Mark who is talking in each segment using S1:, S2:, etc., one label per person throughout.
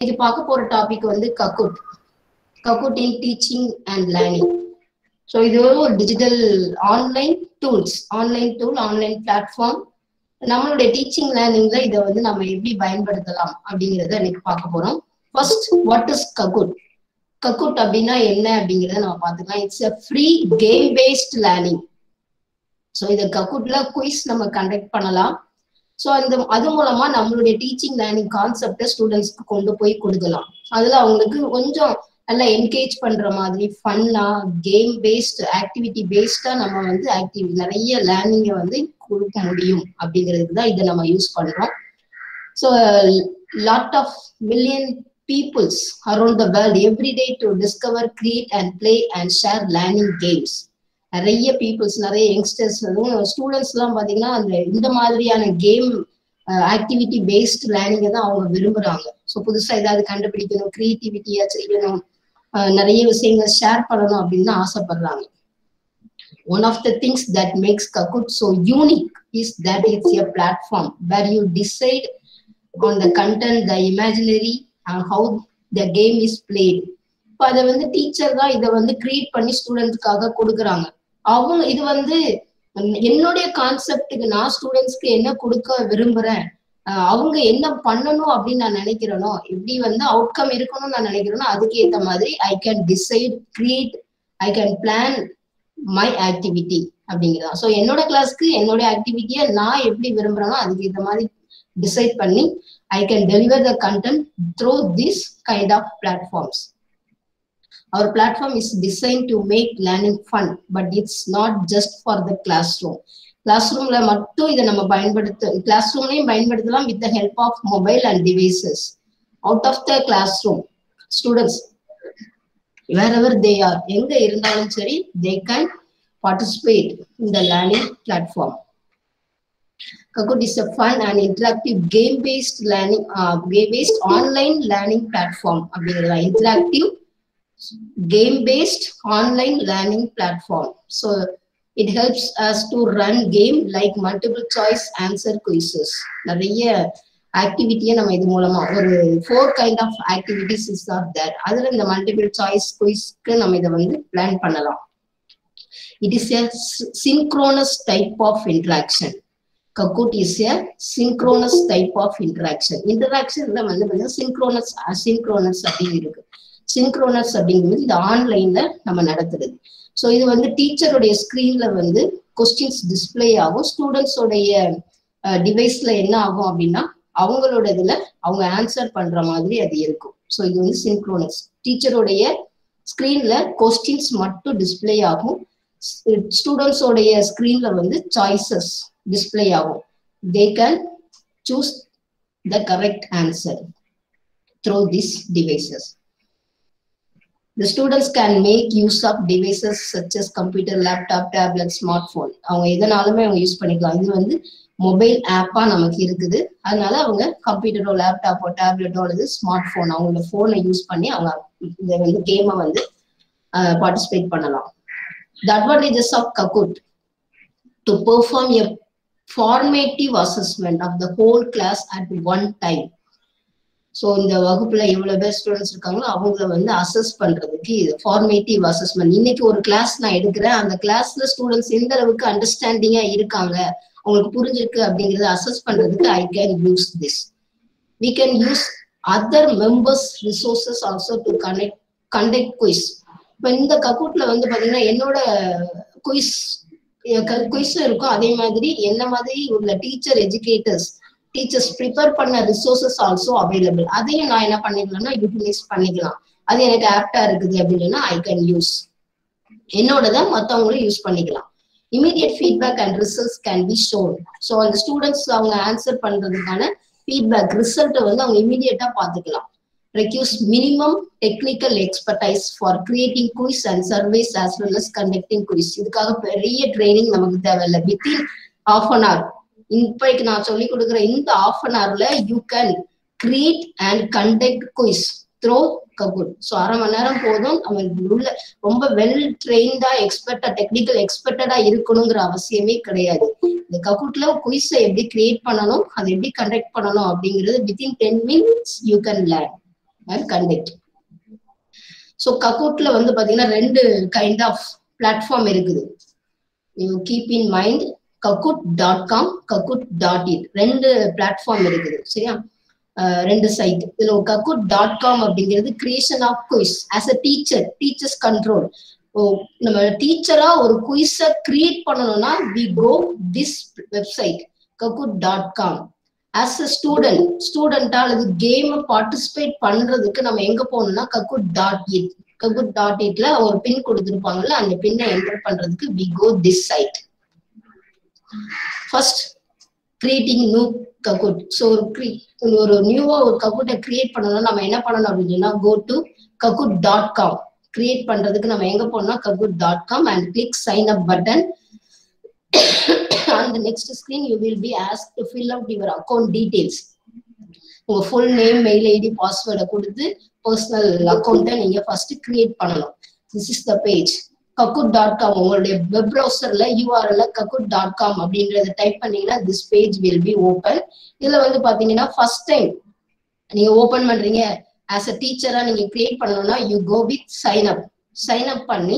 S1: இது பார்க்க போற டாபிக் வந்து Kahoot Kahoot in teaching and learning so இது ஒரு digital online tools online tool online platform நம்மளுடைய டீச்சிங் லேர்னிங்ல இதை வந்து நம்ம எப்படி பயன்படுத்தலாம் அப்படிங்கறத இன்னைக்கு பார்க்க போறோம் first what is Kahoot Kahoot அப்படின்னா என்ன அப்படிங்கறத நம்ம பார்த்துக்கலாம் it's a free game based learning so இதை ககுட்ல குயிஸ் நம்ம கண்டக்ட் பண்ணலாம் ஸோ அந்த அது மூலமா நம்மளுடைய டீச்சிங் லேர்னிங் கான்செப்டை ஸ்டூடெண்ட்ஸ்க்கு கொண்டு போய் கொடுக்கலாம் அதுல அவங்களுக்கு கொஞ்சம் நல்லா என்கேஜ் பண்ற மாதிரி ஃபன்னா கேம் பேஸ்ட் ஆக்டிவிட்டி பேஸ்டா நம்ம வந்து ஆக்டிவி நிறைய லேர்னிங்கை வந்து கொடுக்க முடியும் அப்படிங்கிறதுக்கு தான் இதை நம்ம யூஸ் பண்றோம் so lot of million peoples around the world every day to discover create and play and share learning games நிறைய பீப்புள்ஸ் நிறைய யங்ஸ்டர்ஸ் அதுவும் ஸ்டூடெண்ட்ஸ் எல்லாம் பாத்தீங்கன்னா அந்த இந்த மாதிரியான கேம் ஆக்டிவிட்டி பேஸ்ட் லேர்னிங்கை தான் அவங்க விரும்புறாங்க ஸோ புதுசா ஏதாவது கண்டுபிடிக்கணும் கிரியேட்டிவிட்டியா செய்யணும் நிறைய விஷயங்கள் ஷேர் பண்ணணும் அப்படின்னு தான் ஆசைப்படுறாங்க one of the things that makes Kahoot so unique is that it's a platform where you decide on the content the imaginary and how the game is played இப்போ அதை வந்து டீச்சர் தான் இதை வந்து கிரியேட் பண்ணி ஸ்டூடெண்ட்ஸ்க்காக கொடுக்குறாங்க அவங்க இது வந்து என்னுடைய கான்செப்டுக்கு நான் ஸ்டூடெண்ட்ஸ்க்கு என்ன கொடுக்க விரும்புறேன் அவங்க என்ன பண்ணணும் அப்படின்னு நான் நினைக்கிறேனோ எப்படி வந்து அவுட்கம் இருக்கணும்னு நான் நினைக்கிறேனோ அதுக்கு ஏற்ற மாதிரி I can decide create I can plan my activity அப்படிங்கிறதா ஸோ என்னோட கிளாஸ்க்கு என்னோட ஆக்டிவிட்டியை நான் எப்படி விரும்புறேனோ அதுக்கு ஏற்ற மாதிரி டிசைட் பண்ணி I can deliver the content through this kind of platforms our platform is designed to make learning fun but it's not just for the classroom கிளாஸ் ரூம்ல மட்டும் இதை நம்ம பயன்படுத்த கிளாஸ் ரூம்லையும் பயன்படுத்தலாம் with the help of mobile and devices out of the classroom students wherever they are எங்க இருந்தாலும் சரி they can participate in the learning platform Kahoot is a fun and interactive game-based learning, uh, game-based online learning platform. அப்படிங்கிறதா interactive game-based online learning platform. So it helps us to run game like multiple choice answer quizzes. நிறைய ஆக்டிவிட்டியை நம்ம இது மூலமா ஒரு four kind of activities is are there அதுல இந்த multiple choice குயிஸ்க்கு நம்ம இதை வந்து பிளான் பண்ணலாம் it is a synchronous type of interaction Kahoot is a synchronous type of interaction இன்டராக்ஷன்ல வந்து பார்த்தீங்கன்னா சின்க்ரோனஸ் அசின்க்ரோனஸ் அப்படின்னு இருக்கு சின்க்ரோனஸ் அப்படிங்கிறது இது ஆன்லைன்ல நம்ம நடத்துறது ஸோ இது வந்து டீச்சருடைய ஸ்கிரீன்ல வந்து கொஸ்டின்ஸ் டிஸ்பிளே ஆகும் ஸ்டூடெண்ட்ஸோடைய டிவைஸ்ல என்ன ஆகும் அப்படின்னா அவங்களோட இதுல அவங்க ஆன்சர் பண்ற மாதிரி அது இருக்கும் ஸோ இது வந்து சின்க்ரோனஸ் டீச்சருடைய ஸ்கிரீன்ல கொஸ்டின்ஸ் மட்டும் டிஸ்பிளே ஆகும் ஸ்டூடெண்ட்ஸோடைய ஸ்கிரீன்ல வந்து சாய்ஸஸ் டிஸ்பிளே ஆகும் they can choose the correct answer through this devices The students can make use of devices such as computer, laptop, tablet, smartphone. அவங்க எதனாலுமே அவங்க யூஸ் பண்ணிக்கலாம் இது வந்து மொபைல் ஆப்பா நமக்கு இருக்குது அதனால அவங்க கம்ப்யூட்டரோ லேப்டாப்போ டேப்லெட்டோ அல்லது ஸ்மார்ட் ஃபோன் அவங்களோட ஃபோனை யூஸ் பண்ணி அவங்க இந்த வந்து கேமை வந்து பார்ட்டிசிபேட் பண்ணலாம் the advantages of Kahoot to perform a formative assessment of the whole class at one time so இந்த வகுப்புல எவ்வளவு பேர் ஸ்டூடெண்ட்ஸ் இருக்காங்களோ அவங்கள வந்து அசஸ் பண்றதுக்கு இது ஃபார்மேட்டிவ் அசஸ்மெண்ட் இன்னைக்கு ஒரு கிளாஸ் நான் எடுக்கிறேன் அந்த கிளாஸ்ல ஸ்டூடெண்ட்ஸ் எந்த அளவுக்கு அண்டர்ஸ்டாண்டிங்கா இருக்காங்க அவங்களுக்கு புரிஞ்சிருக்கு அப்படிங்கறத அசஸ் பண்றதுக்கு I can use this we can use other members resources also to connect conduct quiz இப்போ இந்த கக்கூட்ல வந்து பாத்தீங்கன்னா என்னோட குயிஸ் குயிஸ் இருக்கும் அதே மாதிரி என்ன மாதிரி உள்ள டீச்சர் எஜுகேட்டர்ஸ் டீச்சர்ஸ் ப்ரிப்பேர் பண்ண ரிசோர்சஸ் ஆல்சோ அவைலபிள் அதையும் நான் என்ன பண்ணிக்கலாம்னா யூட்டிலைஸ் பண்ணிக்கலாம் அது எனக்கு ஆப்டா இருக்குது அப்படின்னா ஐ கேன் யூஸ் என்னோடத மற்றவங்களும் யூஸ் பண்ணிக்கலாம் immediate feedback and results can be shown so அந்த ஸ்டூடெண்ட்ஸ் அவங்க ஆன்சர் பண்றதுக்கான ஃபீட்பேக் ரிசல்ட்டை வந்து அவங்க இமீடியட்டா பார்த்துக்கலாம் requires minimum technical expertise for creating quiz and surveys as well as conducting quiz இதுக்காக பெரிய ட்ரைனிங் நமக்கு தேவையில்லை வித்தின் ஆஃப் அன் ஹவர் இப்பைக்கு நான் சொல்லி கொடுக்குற இந்த ஆஃப் அன் ஹவர்ல you can create and conduct quiz through Kahoot so அரை மணி நேரம் போதும் நம்ம உள்ள ரொம்ப வெல் ட்ரெயின்டா எக்ஸ்பர்ட்டா டெக்னிக்கல் எக்ஸ்பர்ட்டடா இருக்கணுங்கிற அவசியமே கிடையாது இந்த ககுட்ல குயிஸை எப்படி கிரியேட் பண்ணணும் அதை எப்படி கண்டக்ட் பண்ணணும் அப்படிங்கிறது within ten minutes you can learn and conduct so கக்கூட்ல வந்து பாத்தீங்கன்னா ரெண்டு கைண்ட் ஆஃப் பிளாட்ஃபார்ம் இருக்குது you keep in mind Kahoot dot com Kahoot dot in ரெண்டு பிளாட்ஃபார்ம் இருக்குது சரியா ரெண்டு சைட் இதுல கக்குட் டாட் காம் அப்படிங்கிறது creation of quiz as a teacher teachers control ஓ நம்ம டீச்சரா ஒரு குயிஸ கிரியேட் பண்ணணும்னா we go this website Kahoot dot com as a student ஸ்டூடெண்டா அல்லது கேம் பார்ட்டிசிபேட் பண்றதுக்கு நம்ம எங்க போகணும்னா Kahoot dot it Kahoot dot இட்ல ஒரு பின் கொடுத்துருப்பாங்கல்ல அந்த பின்னை என்டர் பண்றதுக்கு we go this site first creating new Kahoot so ஒரு ஒரு நியூவா ஒரு ககுட்டை கிரியேட் பண்ணணும்னா நம்ம என்ன பண்ணணும் அப்படின்னு சொன்னா go to Kahoot dot com create பண்றதுக்கு நம்ம எங்க போனோம்னா Kahoot dot com and click sign up button அந்த next screen you will be ask to fill out your account details உங்க ஃபுல் நேம் மெயில் ஐடி பாஸ்வேர்டை கொடுத்து பர்சனல் அக்கௌண்ட்டை நீங்க ஃபர்ஸ்ட் கிரியேட் பண்ணணும் this is the page Kahoot dot com உங்களுடைய web ப்ரௌசர்ல யூஆர்எல்ல கக்குட் டாட் காம் அப்படின்றத டைப் பண்ணீங்கன்னா this page will be open இதுல வந்து பாத்தீங்கன்னா ஃபர்ஸ்ட் டைம் நீங்க ஓபன் பண்றீங்க ஆஸ் அ டீச்சரா நீங்க கிரியேட் பண்ணணும்னா you go with sign up sign up பண்ணி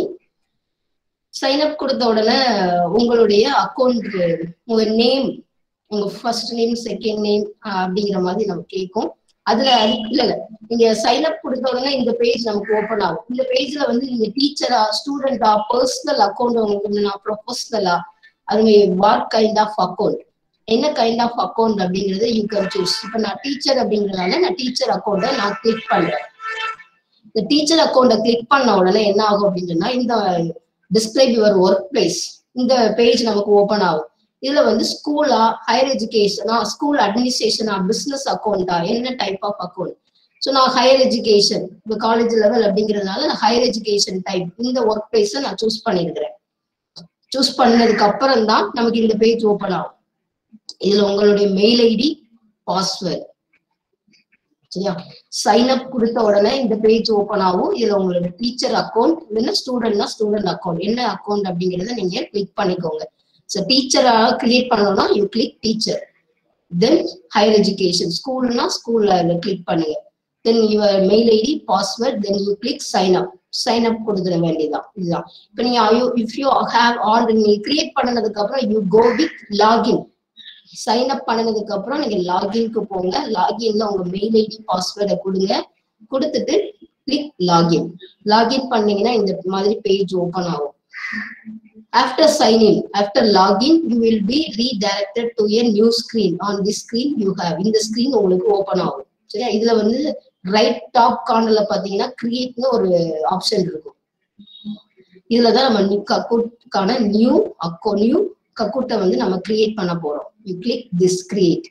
S1: சைன் அப் கொடுத்த உடனே உங்களுடைய அக்கௌண்ட் உங்க நேம் உங்க ஃபர்ஸ்ட் நேம் செகண்ட் நேம் அப்படிங்கிற மாதிரி நம்ம கேட்கும் அதுல இல்ல இல்ல நீங்க சைன் அப் கொடுத்த உடனே இந்த பேஜ் நமக்கு ஓப்பன் ஆகும் இந்த பேஜ்ல வந்து நீங்க டீச்சரா ஸ்டூடெண்டா பர்சனல் அக்கௌண்ட் உங்களுக்கு நான் ப்ரொஃபஷனலா அது வாட் கைண்ட் ஆஃப் அக்கௌண்ட் என்ன கைண்ட் ஆஃப் அக்கௌண்ட் அப்படிங்கறத யூ கேன் சூஸ் இப்ப நான் டீச்சர் அப்படிங்கறதுனால நான் டீச்சர் அக்கௌண்ட்டை நான் கிளிக் பண்றேன் இந்த டீச்சர் அக்கௌண்ட்டை கிளிக் பண்ண உடனே என்ன ஆகும் அப்படின்னு சொன்னா இந்த டிஸ்கிரைப் யுவர் ஒர்க் பிளேஸ் இந்த பேஜ் நமக்கு ஓப்பன் ஆகும் இதுல வந்து ஸ்கூலா ஹையர் எஜுகேஷனா ஸ்கூல் அட்மினிஸ்ட்ரேஷனா பிசினஸ் அக்கௌண்டா என்ன டைப் ஆஃப் அக்கௌண்ட் ஸோ நான் ஹையர் எஜுகேஷன் இப்போ காலேஜ் லெவல் அப்படிங்கிறதுனால நான் ஹையர் எஜுகேஷன் டைப் இந்த ஒர்க் பிளேஸை நான் சூஸ் பண்ணிருக்கிறேன் சூஸ் பண்ணதுக்கு அப்புறம் தான் நமக்கு இந்த பேஜ் ஓப்பன் ஆகும் இதுல உங்களுடைய மெயில் ஐடி பாஸ்வேர்ட் சரியா சைன் அப் கொடுத்த உடனே இந்த பேஜ் ஓப்பன் ஆகும் இதுல உங்களோட டீச்சர் அக்கௌண்ட் இல்லைன்னா ஸ்டூடெண்ட்னா ஸ்டூடெண்ட் அக்கௌண்ட் என்ன அக்கௌண்ட் அப்படிங்கறத நீங்க கிளிக் பண்ணிக்கோங்க ஸோ டீச்சரா கிரியேட் பண்ணணும்னா you click teacher then higher education ஸ்கூல்னா ஸ்கூல்ல கிளிக் பண்ணுங்க then your mail ID password then you click sign up sign up கொடுத்துட வேண்டியதான் இதுதான் இப்போ நீங்க இஃப் யூ ஹேவ் ஆல் நீங்க கிரியேட் பண்ணதுக்கு அப்புறம் you go with login sign up பண்ணதுக்கு அப்புறம் நீங்க லாகின்க்கு போங்க லாகின்ல உங்க மெயில் ஐடி பாஸ்வேர்டை கொடுங்க கொடுத்துட்டு கிளிக் லாகின் லாகின் பண்ணீங்கன்னா இந்த மாதிரி பேஜ் ஓபன் ஆகும் after sign in after login you will be redirected to a new screen on this screen you have இந்த ஸ்கிரீன் உங்களுக்கு ஓபன் ஆகும் சரியா இதுல வந்து ரைட் டாப் கார்னர்ல பாத்தீங்கன்னா கிரியேட்னு ஒரு ஆப்ஷன் இருக்கும் இதுலதான் நம்ம கக்கூட்கான நியூ அக்கோ நியூ கக்கூட்டை வந்து நம்ம கிரியேட் பண்ண போறோம் you click this create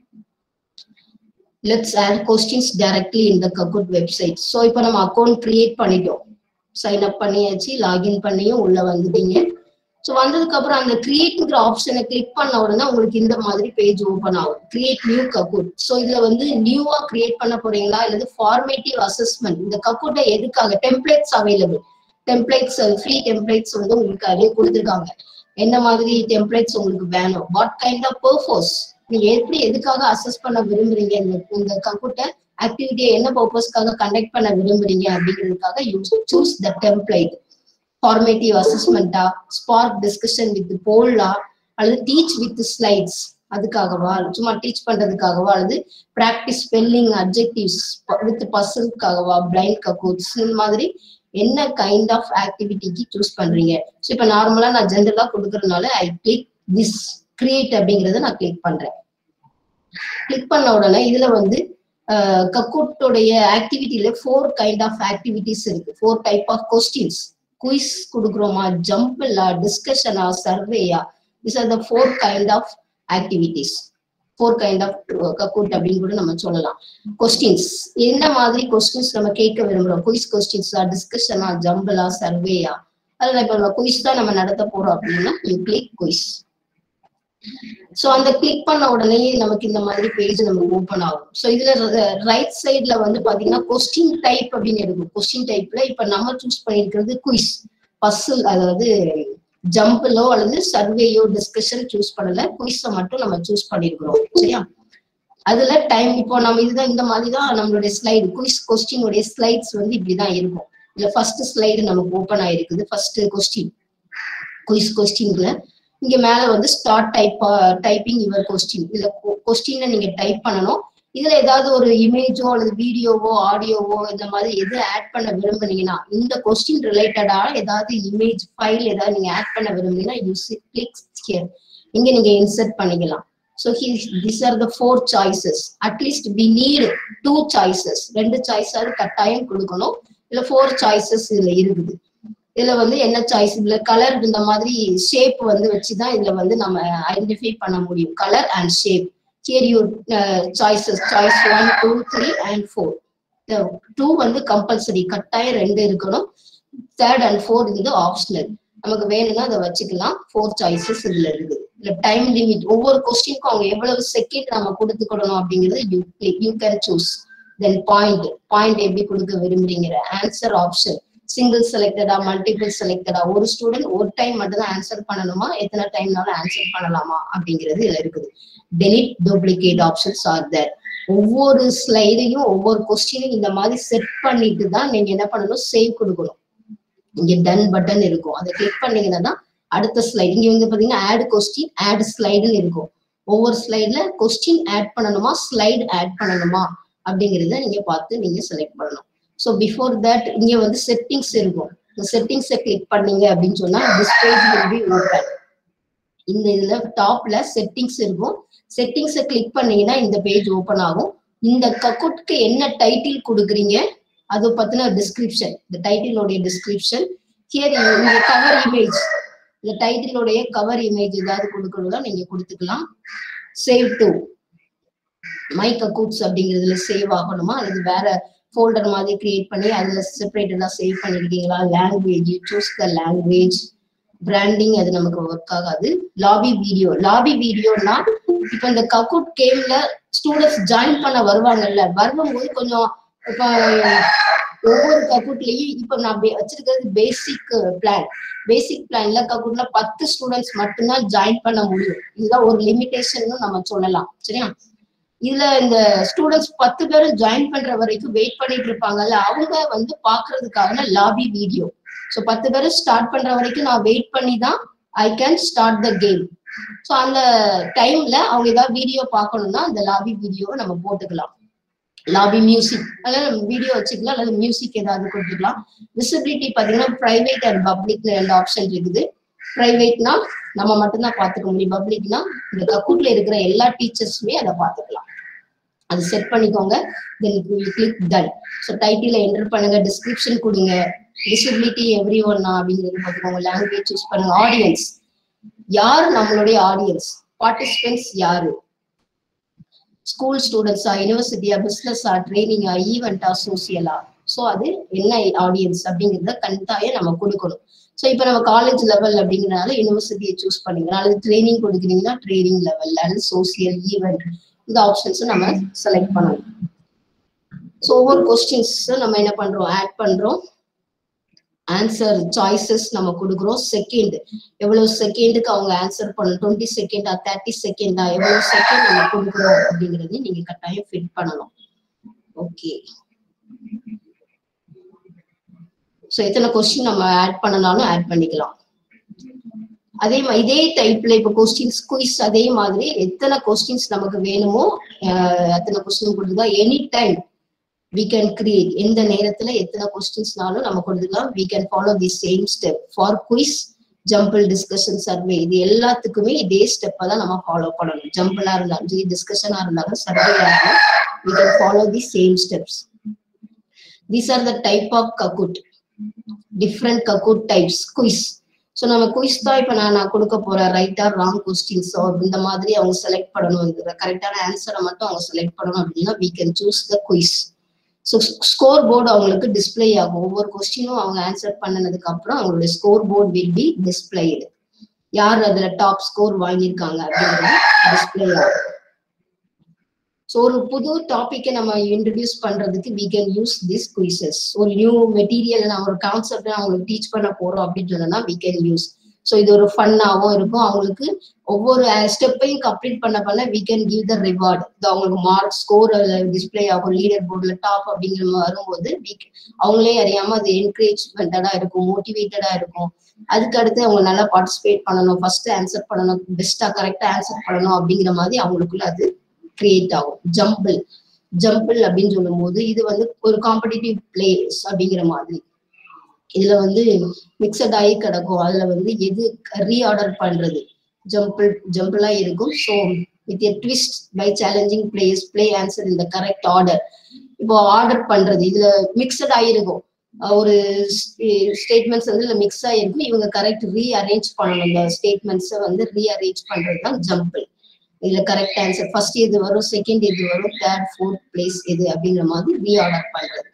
S1: let's add questions directly in the Kahoot website so இப்போ நம்ம அக்கௌண்ட் கிரியேட் பண்ணிட்டோம் சைன் அப் பண்ணியாச்சு லாகின் பண்ணியும் உள்ள வந்துட்டீங்க ஸோ வந்ததுக்கு அப்புறம் அந்த கிரியேட்ங்கிற ஆப்ஷனை கிளிக் பண்ண உடனே உங்களுக்கு இந்த மாதிரி பேஜ் ஓப்பன் ஆகும் கிரியேட் நியூ கக்கூட் ஸோ இதுல வந்து நியூவா கிரியேட் பண்ண போறீங்களா இல்லது ஃபார்மேட்டிவ் அசஸ்மெண்ட் இந்த கக்கூட்டை எதுக்காக templates available templates free templates வந்து உங்களுக்கு அதே கொடுத்துருக்காங்க என்ன மாதிரி டெம்ப்ளேட்ஸ் உங்களுக்கு வேணும் வாட் கைண்ட் ஆஃப் பர்பஸ் நீங்க எப்படி எதுக்காக அசஸ் பண்ண விரும்புறீங்க இந்த இந்த கம்ப்யூட்டர் ஆக்டிவிட்டியை என்ன பர்பஸ்க்காக கண்டக்ட் பண்ண விரும்புறீங்க அப்படிங்கிறதுக்காக you choose the template formative அசஸ்மெண்டா ஸ்பார்க் டிஸ்கஷன் வித் போல்லா அல்லது டீச் வித் ஸ்லைட்ஸ் அதுக்காகவா சும்மா டீச் பண்றதுக்காகவா அல்லது ப்ராக்டிஸ் ஸ்பெல்லிங் அப்ஜெக்டிவ்ஸ் வித் பர்சனுக்காகவா பிளைண்ட் கக்கூட்ஸ் இந்த மாதிரி என்ன கைண்ட் ஆஃப் ஆக்டிவிட்டிக்கு சூஸ் பண்றீங்க ஸோ இப்போ நார்மலா நான் ஜென்ரலா கொடுக்கறதுனால ஐ கிளிக் திஸ் கிரியேட் அப்படிங்கறத நான் கிளிக் பண்றேன் கிளிக் பண்ண உடனே இதுல வந்து கக்கூட்டோடைய ஆக்டிவிட்டியில ஃபோர் கைண்ட் ஆஃப் ஆக்டிவிட்டிஸ் இருக்கு four type of questions quiz கொடுக்குறோமா ஜம்பிளா டிஸ்கஷனா சர்வேயா this are the four kind of activities four kind of Kahoot அப்படின்னு கூட நம்ம சொல்லலாம் கொஸ்டின்ஸ் என்ன மாதிரி கொஸ்டின்ஸ் நம்ம கேட்க விரும்புறோம் குயிஸ் கொஸ்டின்ஸா டிஸ்கஷனா ஜம்பிளா சர்வேயா அதில் இப்போ குயிஸ் தான் நம்ம நடத்த போறோம் அப்படின்னா யூ கிளிக் குயிஸ் ஸோ அந்த கிளிக் பண்ண உடனே நமக்கு இந்த மாதிரி பேஜ் நமக்கு ஓப்பன் ஆகும் ஸோ இதுல ரைட் சைட்ல வந்து பாத்தீங்கன்னா கொஸ்டின் டைப் அப்படின்னு இருக்கும் கொஸ்டின் டைப்ல இப்ப நம்ம சூஸ் பண்ணிருக்கிறது குயிஸ் பஸ்ஸில் அதாவது ஜம்பிளோ அல்லது சர்வேயோ டிஸ்கஷன் சூஸ் பண்ணல குயிஸை மட்டும் நம்ம சூஸ் பண்ணிருக்கிறோம் சரியா அதுல டைம் இப்போ நம்ம இதுதான் இந்த மாதிரி தான் நம்மளுடைய ஸ்லைடு குயிஸ் கொஸ்டினுடைய ஸ்லைட்ஸ் வந்து இப்படிதான் இருக்கும் இதுல ஃபர்ஸ்ட் ஸ்லைடு நமக்கு ஓப்பன் ஆயிருக்குது ஃபர்ஸ்ட் கொஸ்டின் குயிஸ் கொஸ்டின்ல இங்க மேல வந்து start type typing your question இதுல கொஸ்டின்ல நீங்க டைப் பண்ணணும் இதுல ஏதாவது ஒரு இமேஜோ அல்லது வீடியோவோ ஆடியோவோ இந்த மாதிரி எது ஆட் பண்ண விரும்புனீங்கன்னா இந்த கொஸ்டின் ரிலேட்டடா ஏதாவது இமேஜ் ஃபைல் ஏதாவது நீங்க ஆட் பண்ண விரும்புனீங்கன்னா யூ கிளிக் ஹியர் இங்க நீங்க இன்சர்ட் பண்ணிக்கலாம் so this are the four choices at least we need two choices ரெண்டு சாய்ஸாவது கட்டாயம் கொடுக்கணும் இல்ல ஃபோர் சாய்ஸஸ் இதுல இருக்குது இதுல வந்து என்ன சாய்ஸ் இதுல கலர் இந்த மாதிரி ஷேப் வந்து வச்சுதான் இதுல வந்து நம்ம ஐடென்டிஃபை பண்ண முடியும் colour and shape here you choices choice one two three and four two வந்து கம்பல்சரி கட்டாயம் ரெண்டு இருக்கணும் தேர்ட் அண்ட் ஃபோர் வந்து ஆப்ஷனல் நமக்கு வேணும்னா அதை வச்சுக்கலாம் ஃபோர் சாய்ஸஸ் இதுல இருக்குது இல்ல டைம் லிமிட் ஒவ்வொரு கொஸ்டினுக்கும் அவங்க எவ்வளவு செகண்ட் நம்ம கொடுத்துக்கணும் அப்படிங்கிறது you you can choose then point point எப்படி கொடுக்க விரும்புறீங்க ஆன்சர் ஆப்ஷன் சிங்கிள் செலக்டடா மல்டிபிள் செலக்டடா ஒரு ஸ்டூடெண்ட் ஒரு டைம் மட்டும் தான் ஆன்சர் பண்ணணுமா எத்தனை டைம்னாலும் ஆன்சர் பண்ணலாமா அப்படிங்கிறது இதுல இருக்குது delete duplicate options are there ஒவ்வொரு ஸ்லைடையும் ஒவ்வொரு கொஸ்டினையும் இந்த மாதிரி செட் பண்ணிட்டு தான் நீங்க என்ன பண்ணணும் சேவ் கொடுக்கணும் இங்க டன் பட்டன் இருக்கும் அதை கிளிக் பண்ணீங்கன்னா தான் அடுத்த ஸ்லைடு இங்க வந்து பாத்தீங்கன்னா ஆட் கொஸ்டின் ஆட் ஸ்லைடுன்னு இருக்கும் ஒவ்வொரு ஸ்லைட்ல கொஸ்டின் ஆட் பண்ணணுமா ஸ்லைடு ஆட் பண்ணணுமா அப்படிங்கிறத நீங்க பார்த்து நீங்க செலக்ட் பண்ணணும் ஸோ பிஃபோர் தட் இங்க வந்து செட்டிங்ஸ் இருக்கும் இந்த செட்டிங்ஸை கிளிக் பண்ணீங்க அப்படின்னு சொன்னா this page will be open இந்த இதுல டாப்ல செட்டிங்ஸ் இருக்கும் செட்டிங்ஸை கிளிக் பண்ணீங்கன்னா இந்த பேஜ் ஓப்பன் ஆகும் இந்த கக்குட்க்கு என்ன டைட்டில் கொடுக்குறீங்க அது பத்தின டிஸ்கிரிப்ஷன் இந்த டைட்டிலோடைய டிஸ்கிரிப்ஷன் ஹியர் இங்க கவர் இமேஜ் இந்த டைட்டிலோடைய கவர் இமேஜ் ஏதாவது கொடுக்கணும்னா நீங்க கொடுத்துக்கலாம் சேவ் டு மை கக்கூட்ஸ் அப்படிங்கிறதுல சேவ் ஆகணுமா அல்லது வேற ஃபோல்டர் மாதிரி கிரியேட் பண்ணி அதுல செப்பரேட்டடா சேவ் பண்ணிருக்கீங்களா language choose the language branding அது நமக்கு ஒர்க் ஆகாது லாபி வீடியோ லாபி வீடியோனா இப்ப இந்த கக்கூட் கேம்ல ஸ்டூடெண்ட்ஸ் ஜாயின் பண்ண வருவாங்கல்ல வரும்போது கொஞ்சம் இப்ப ஒவ்வொரு கக்கூட்லயும் இப்ப நான் வச்சிருக்கிறது பேசிக் பிளான் பேசிக் பிளான்ல கக்கூட்ல பத்து ஸ்டூடெண்ட்ஸ் மட்டும்தான் ஜாயின் பண்ண முடியும் இதுதான் ஒரு லிமிடேஷன் நம்ம சொல்லலாம் சரியா இதுல இந்த ஸ்டூடெண்ட்ஸ் பத்து பேரும் ஜாயின் பண்ற வரைக்கும் வெயிட் பண்ணிட்டு இருப்பாங்கல்ல அவங்க வந்து பாக்குறதுக்காக லாபி வீடியோ ஸோ பத்து பேரும் ஸ்டார்ட் பண்ற வரைக்கும் நான் வெயிட் பண்ணி தான் I can start the game so அந்த டைம்ல அவங்க ஏதாவது வீடியோ பார்க்கணும்னா அந்த லாபி வீடியோவை நம்ம போட்டுக்கலாம் லாபி மியூசிக் அல்லது வீடியோ வச்சுக்கலாம் அல்லது மியூசிக் ஏதாவது கொடுத்துக்கலாம் விசிபிலிட்டி பார்த்தீங்கன்னா ப்ரைவேட் அண்ட் பப்ளிக் ரெண்டு ஆப்ஷன் இருக்குது ப்ரைவேட்னா நம்ம மட்டும்தான் பார்த்துக்க முடியும் பப்ளிக்னா இந்த கக்கூட்ல இருக்கிற எல்லா டீச்சர்ஸுமே அதை பார்த்துக்கலாம் அது செட் பண்ணிக்கோங்க தென் கிளிக் டன் ஸோ டைட்டில என்டர் பண்ணுங்க டிஸ்கிரிப்ஷன் கொடுங்க விசிபிலிட்டி எவ்ரி ஒன்னா அப்படிங்கிறது பார்த்துக்கோங்க லாங்குவேஜ் சூஸ் பண்ணுங்க ஆடியன்ஸ் யார் நம்மளுடைய ஆடியன்ஸ் பார்ட்டிசிபென்ட்ஸ் யாரு ஸ்கூல் ஸ்டூடெண்ட்ஸா யூனிவர்சிட்டியா பிசினஸா ட்ரைனிங்கா ஈவெண்டா சோசியலா ஸோ அது என்ன ஆடியன்ஸ் அப்படிங்கிறத கட்டாயம் நம்ம கொடுக்கணும் ஸோ இப்போ நம்ம காலேஜ் லெவல் அப்படிங்கிறனால யூனிவர்சிட்டியை சூஸ் பண்ணிக்கலாம் அல்லது ட்ரைனிங் கொடுக்குறீங்கன்னா ட்ரைனிங் லெவல் அல்லது சோசியல் ஈவெண்ட் இந்த ஆப்ஷன்ஸை நம்ம செலக்ட் பண்ணணும் ஸோ ஒவ்வொரு கொஸ்டின்ஸ் நம்ம என்ன பண்றோம் ஆட் பண்றோம் ஆன்சர் சாய்ஸஸ் நம்ம கொடுக்குறோம் செகண்ட் எவ்வளவு செகண்டுக்கு அவங்க ஆன்சர் பண்ணணும் டுவெண்ட்டி செகண்டா தேர்ட்டி செகண்டா எவ்வளவு செகண்ட் நம்ம கொடுக்குறோம் அப்படிங்கறதையும் நீங்க கட்டாயம் ஃபிட் பண்ணணும் ஓகே ஸோ எத்தனை கொஸ்டின் நம்ம ஆட் பண்ணனாலும் ஆட் பண்ணிக்கலாம் அதே மாதிரி இதே டைப்ல இப்போ கொஸ்டின்ஸ் குயிஸ் அதே மாதிரி எத்தனை கொஸ்டின்ஸ் நமக்கு வேணுமோ அத்தனை கொஸ்டின் கொடுத்துதான் any time we can create எந்த நேரத்துல எத்தனை கொஸ்டின்ஸ்னாலும் நம்ம கொடுத்துக்கலாம் we can follow the same step for quiz jumble discussion survey இது எல்லாத்துக்குமே இதே ஸ்டெப்பை தான் நம்ம ஃபாலோ பண்ணணும் ஜம்பிளா இருந்தாலும் சரி டிஸ்கஷனா இருந்தாலும் சர்வேயா இருந்தாலும் we can follow the same steps these are the type of Kahoot different Kahoot types quiz so நம்ம குயிஸ் தான் இப்போ நான் நான் கொடுக்க போறேன் ரைட்டா ராங் கொஸ்டின்ஸ் இந்த மாதிரி அவங்க செலக்ட் பண்ணணும் கரெக்டான ஆன்சரை மட்டும் அவங்க செலக்ட் பண்ணணும் அப்படின்னா we can choose the quiz so score board அவங்களுக்கு டிஸ்பிளே ஆகும் ஒவ்வொரு கொஸ்டினும் அவங்க ஆன்சர் பண்ணனதுக்கு அப்புறம் அவங்களுடைய score board will be displayed யார் அதுல டாப் ஸ்கோர் வாங்கியிருக்காங்க அப்படிங்கிறது டிஸ்பிளே ஆகும் ஸோ ஒரு புது டாபிக்கை நம்ம இன்ட்ரடியூஸ் பண்றதுக்கு we can use this quizzes ஒரு நியூ மெட்டீரியல் நான் ஒரு கான்செப்ட் அவங்களுக்கு டீச் பண்ண போறோம் அப்படின்னு சொன்னா வி கேன் யூஸ் ஸோ இது ஒரு ஃபன்னாகவும் இருக்கும் அவங்களுக்கு ஒவ்வொரு ஸ்டெப்பையும் கம்ப்ளீட் பண்ண பண்ண we can give the reward இது அவங்களுக்கு மார்க் ஸ்கோர் டிஸ்பிளே ஆகும் லீடர் போர்டில் டாப் அப்படிங்கிற மாதிரி வரும்போது we can- அவங்களே அறியாம அது என்கரேஜ்மெண்டடா இருக்கும் மோட்டிவேட்டடா இருக்கும் அதுக்கு அடுத்து அவங்க நல்லா பார்ட்டிசிபேட் பண்ணணும் ஃபர்ஸ்ட் ஆன்சர் பண்ணணும் பெஸ்டா கரெக்டா ஆன்சர் பண்ணணும் அப்படிங்கிற மாதிரி அவங்களுக்குள்ள அது கிரியேட் ஆகும் ஜம்பிள் ஜம்பிள் அப்படின்னு சொல்லும்போது இது வந்து ஒரு காம்படிட்டிவ் பிளேஸ் அப்படிங்கிற மாதிரி இதுல வந்து மிக்சட் ஆகி கிடக்கும் அதுல வந்து எது ரீஆர்டர் பண்றது ஜம்பிள் ஜம்பிளா இருக்கும் so with a twist by challenging places play answer இந்த கரெக்ட் ஆர்டர் இப்போ ஆர்டர் பண்றது இதுல மிக்சட் ஆயிருக்கும் அஹ் ஒரு ஸ்டேட்மெண்ட்ஸ் வந்து இதுல மிக்ஸ் ஆயிருக்கும் இவங்க கரெக்ட் ரீ அரேஞ்ச் பண்ணணும் இந்த ஸ்டேட்மெண்ட்ஸை வந்து ரீ அரேஞ்ச் பண்றது தான் ஜம்பிள் இதுல கரெக்ட் ஆன்சர் ஃபர்ஸ்ட் எது வரும் செகண்ட் எது வரும் தேர்ட் ஃபோர்த் பிளேஸ் எது அப்படிங்கிற மாதிரி ரீஆர்டர் பண்றது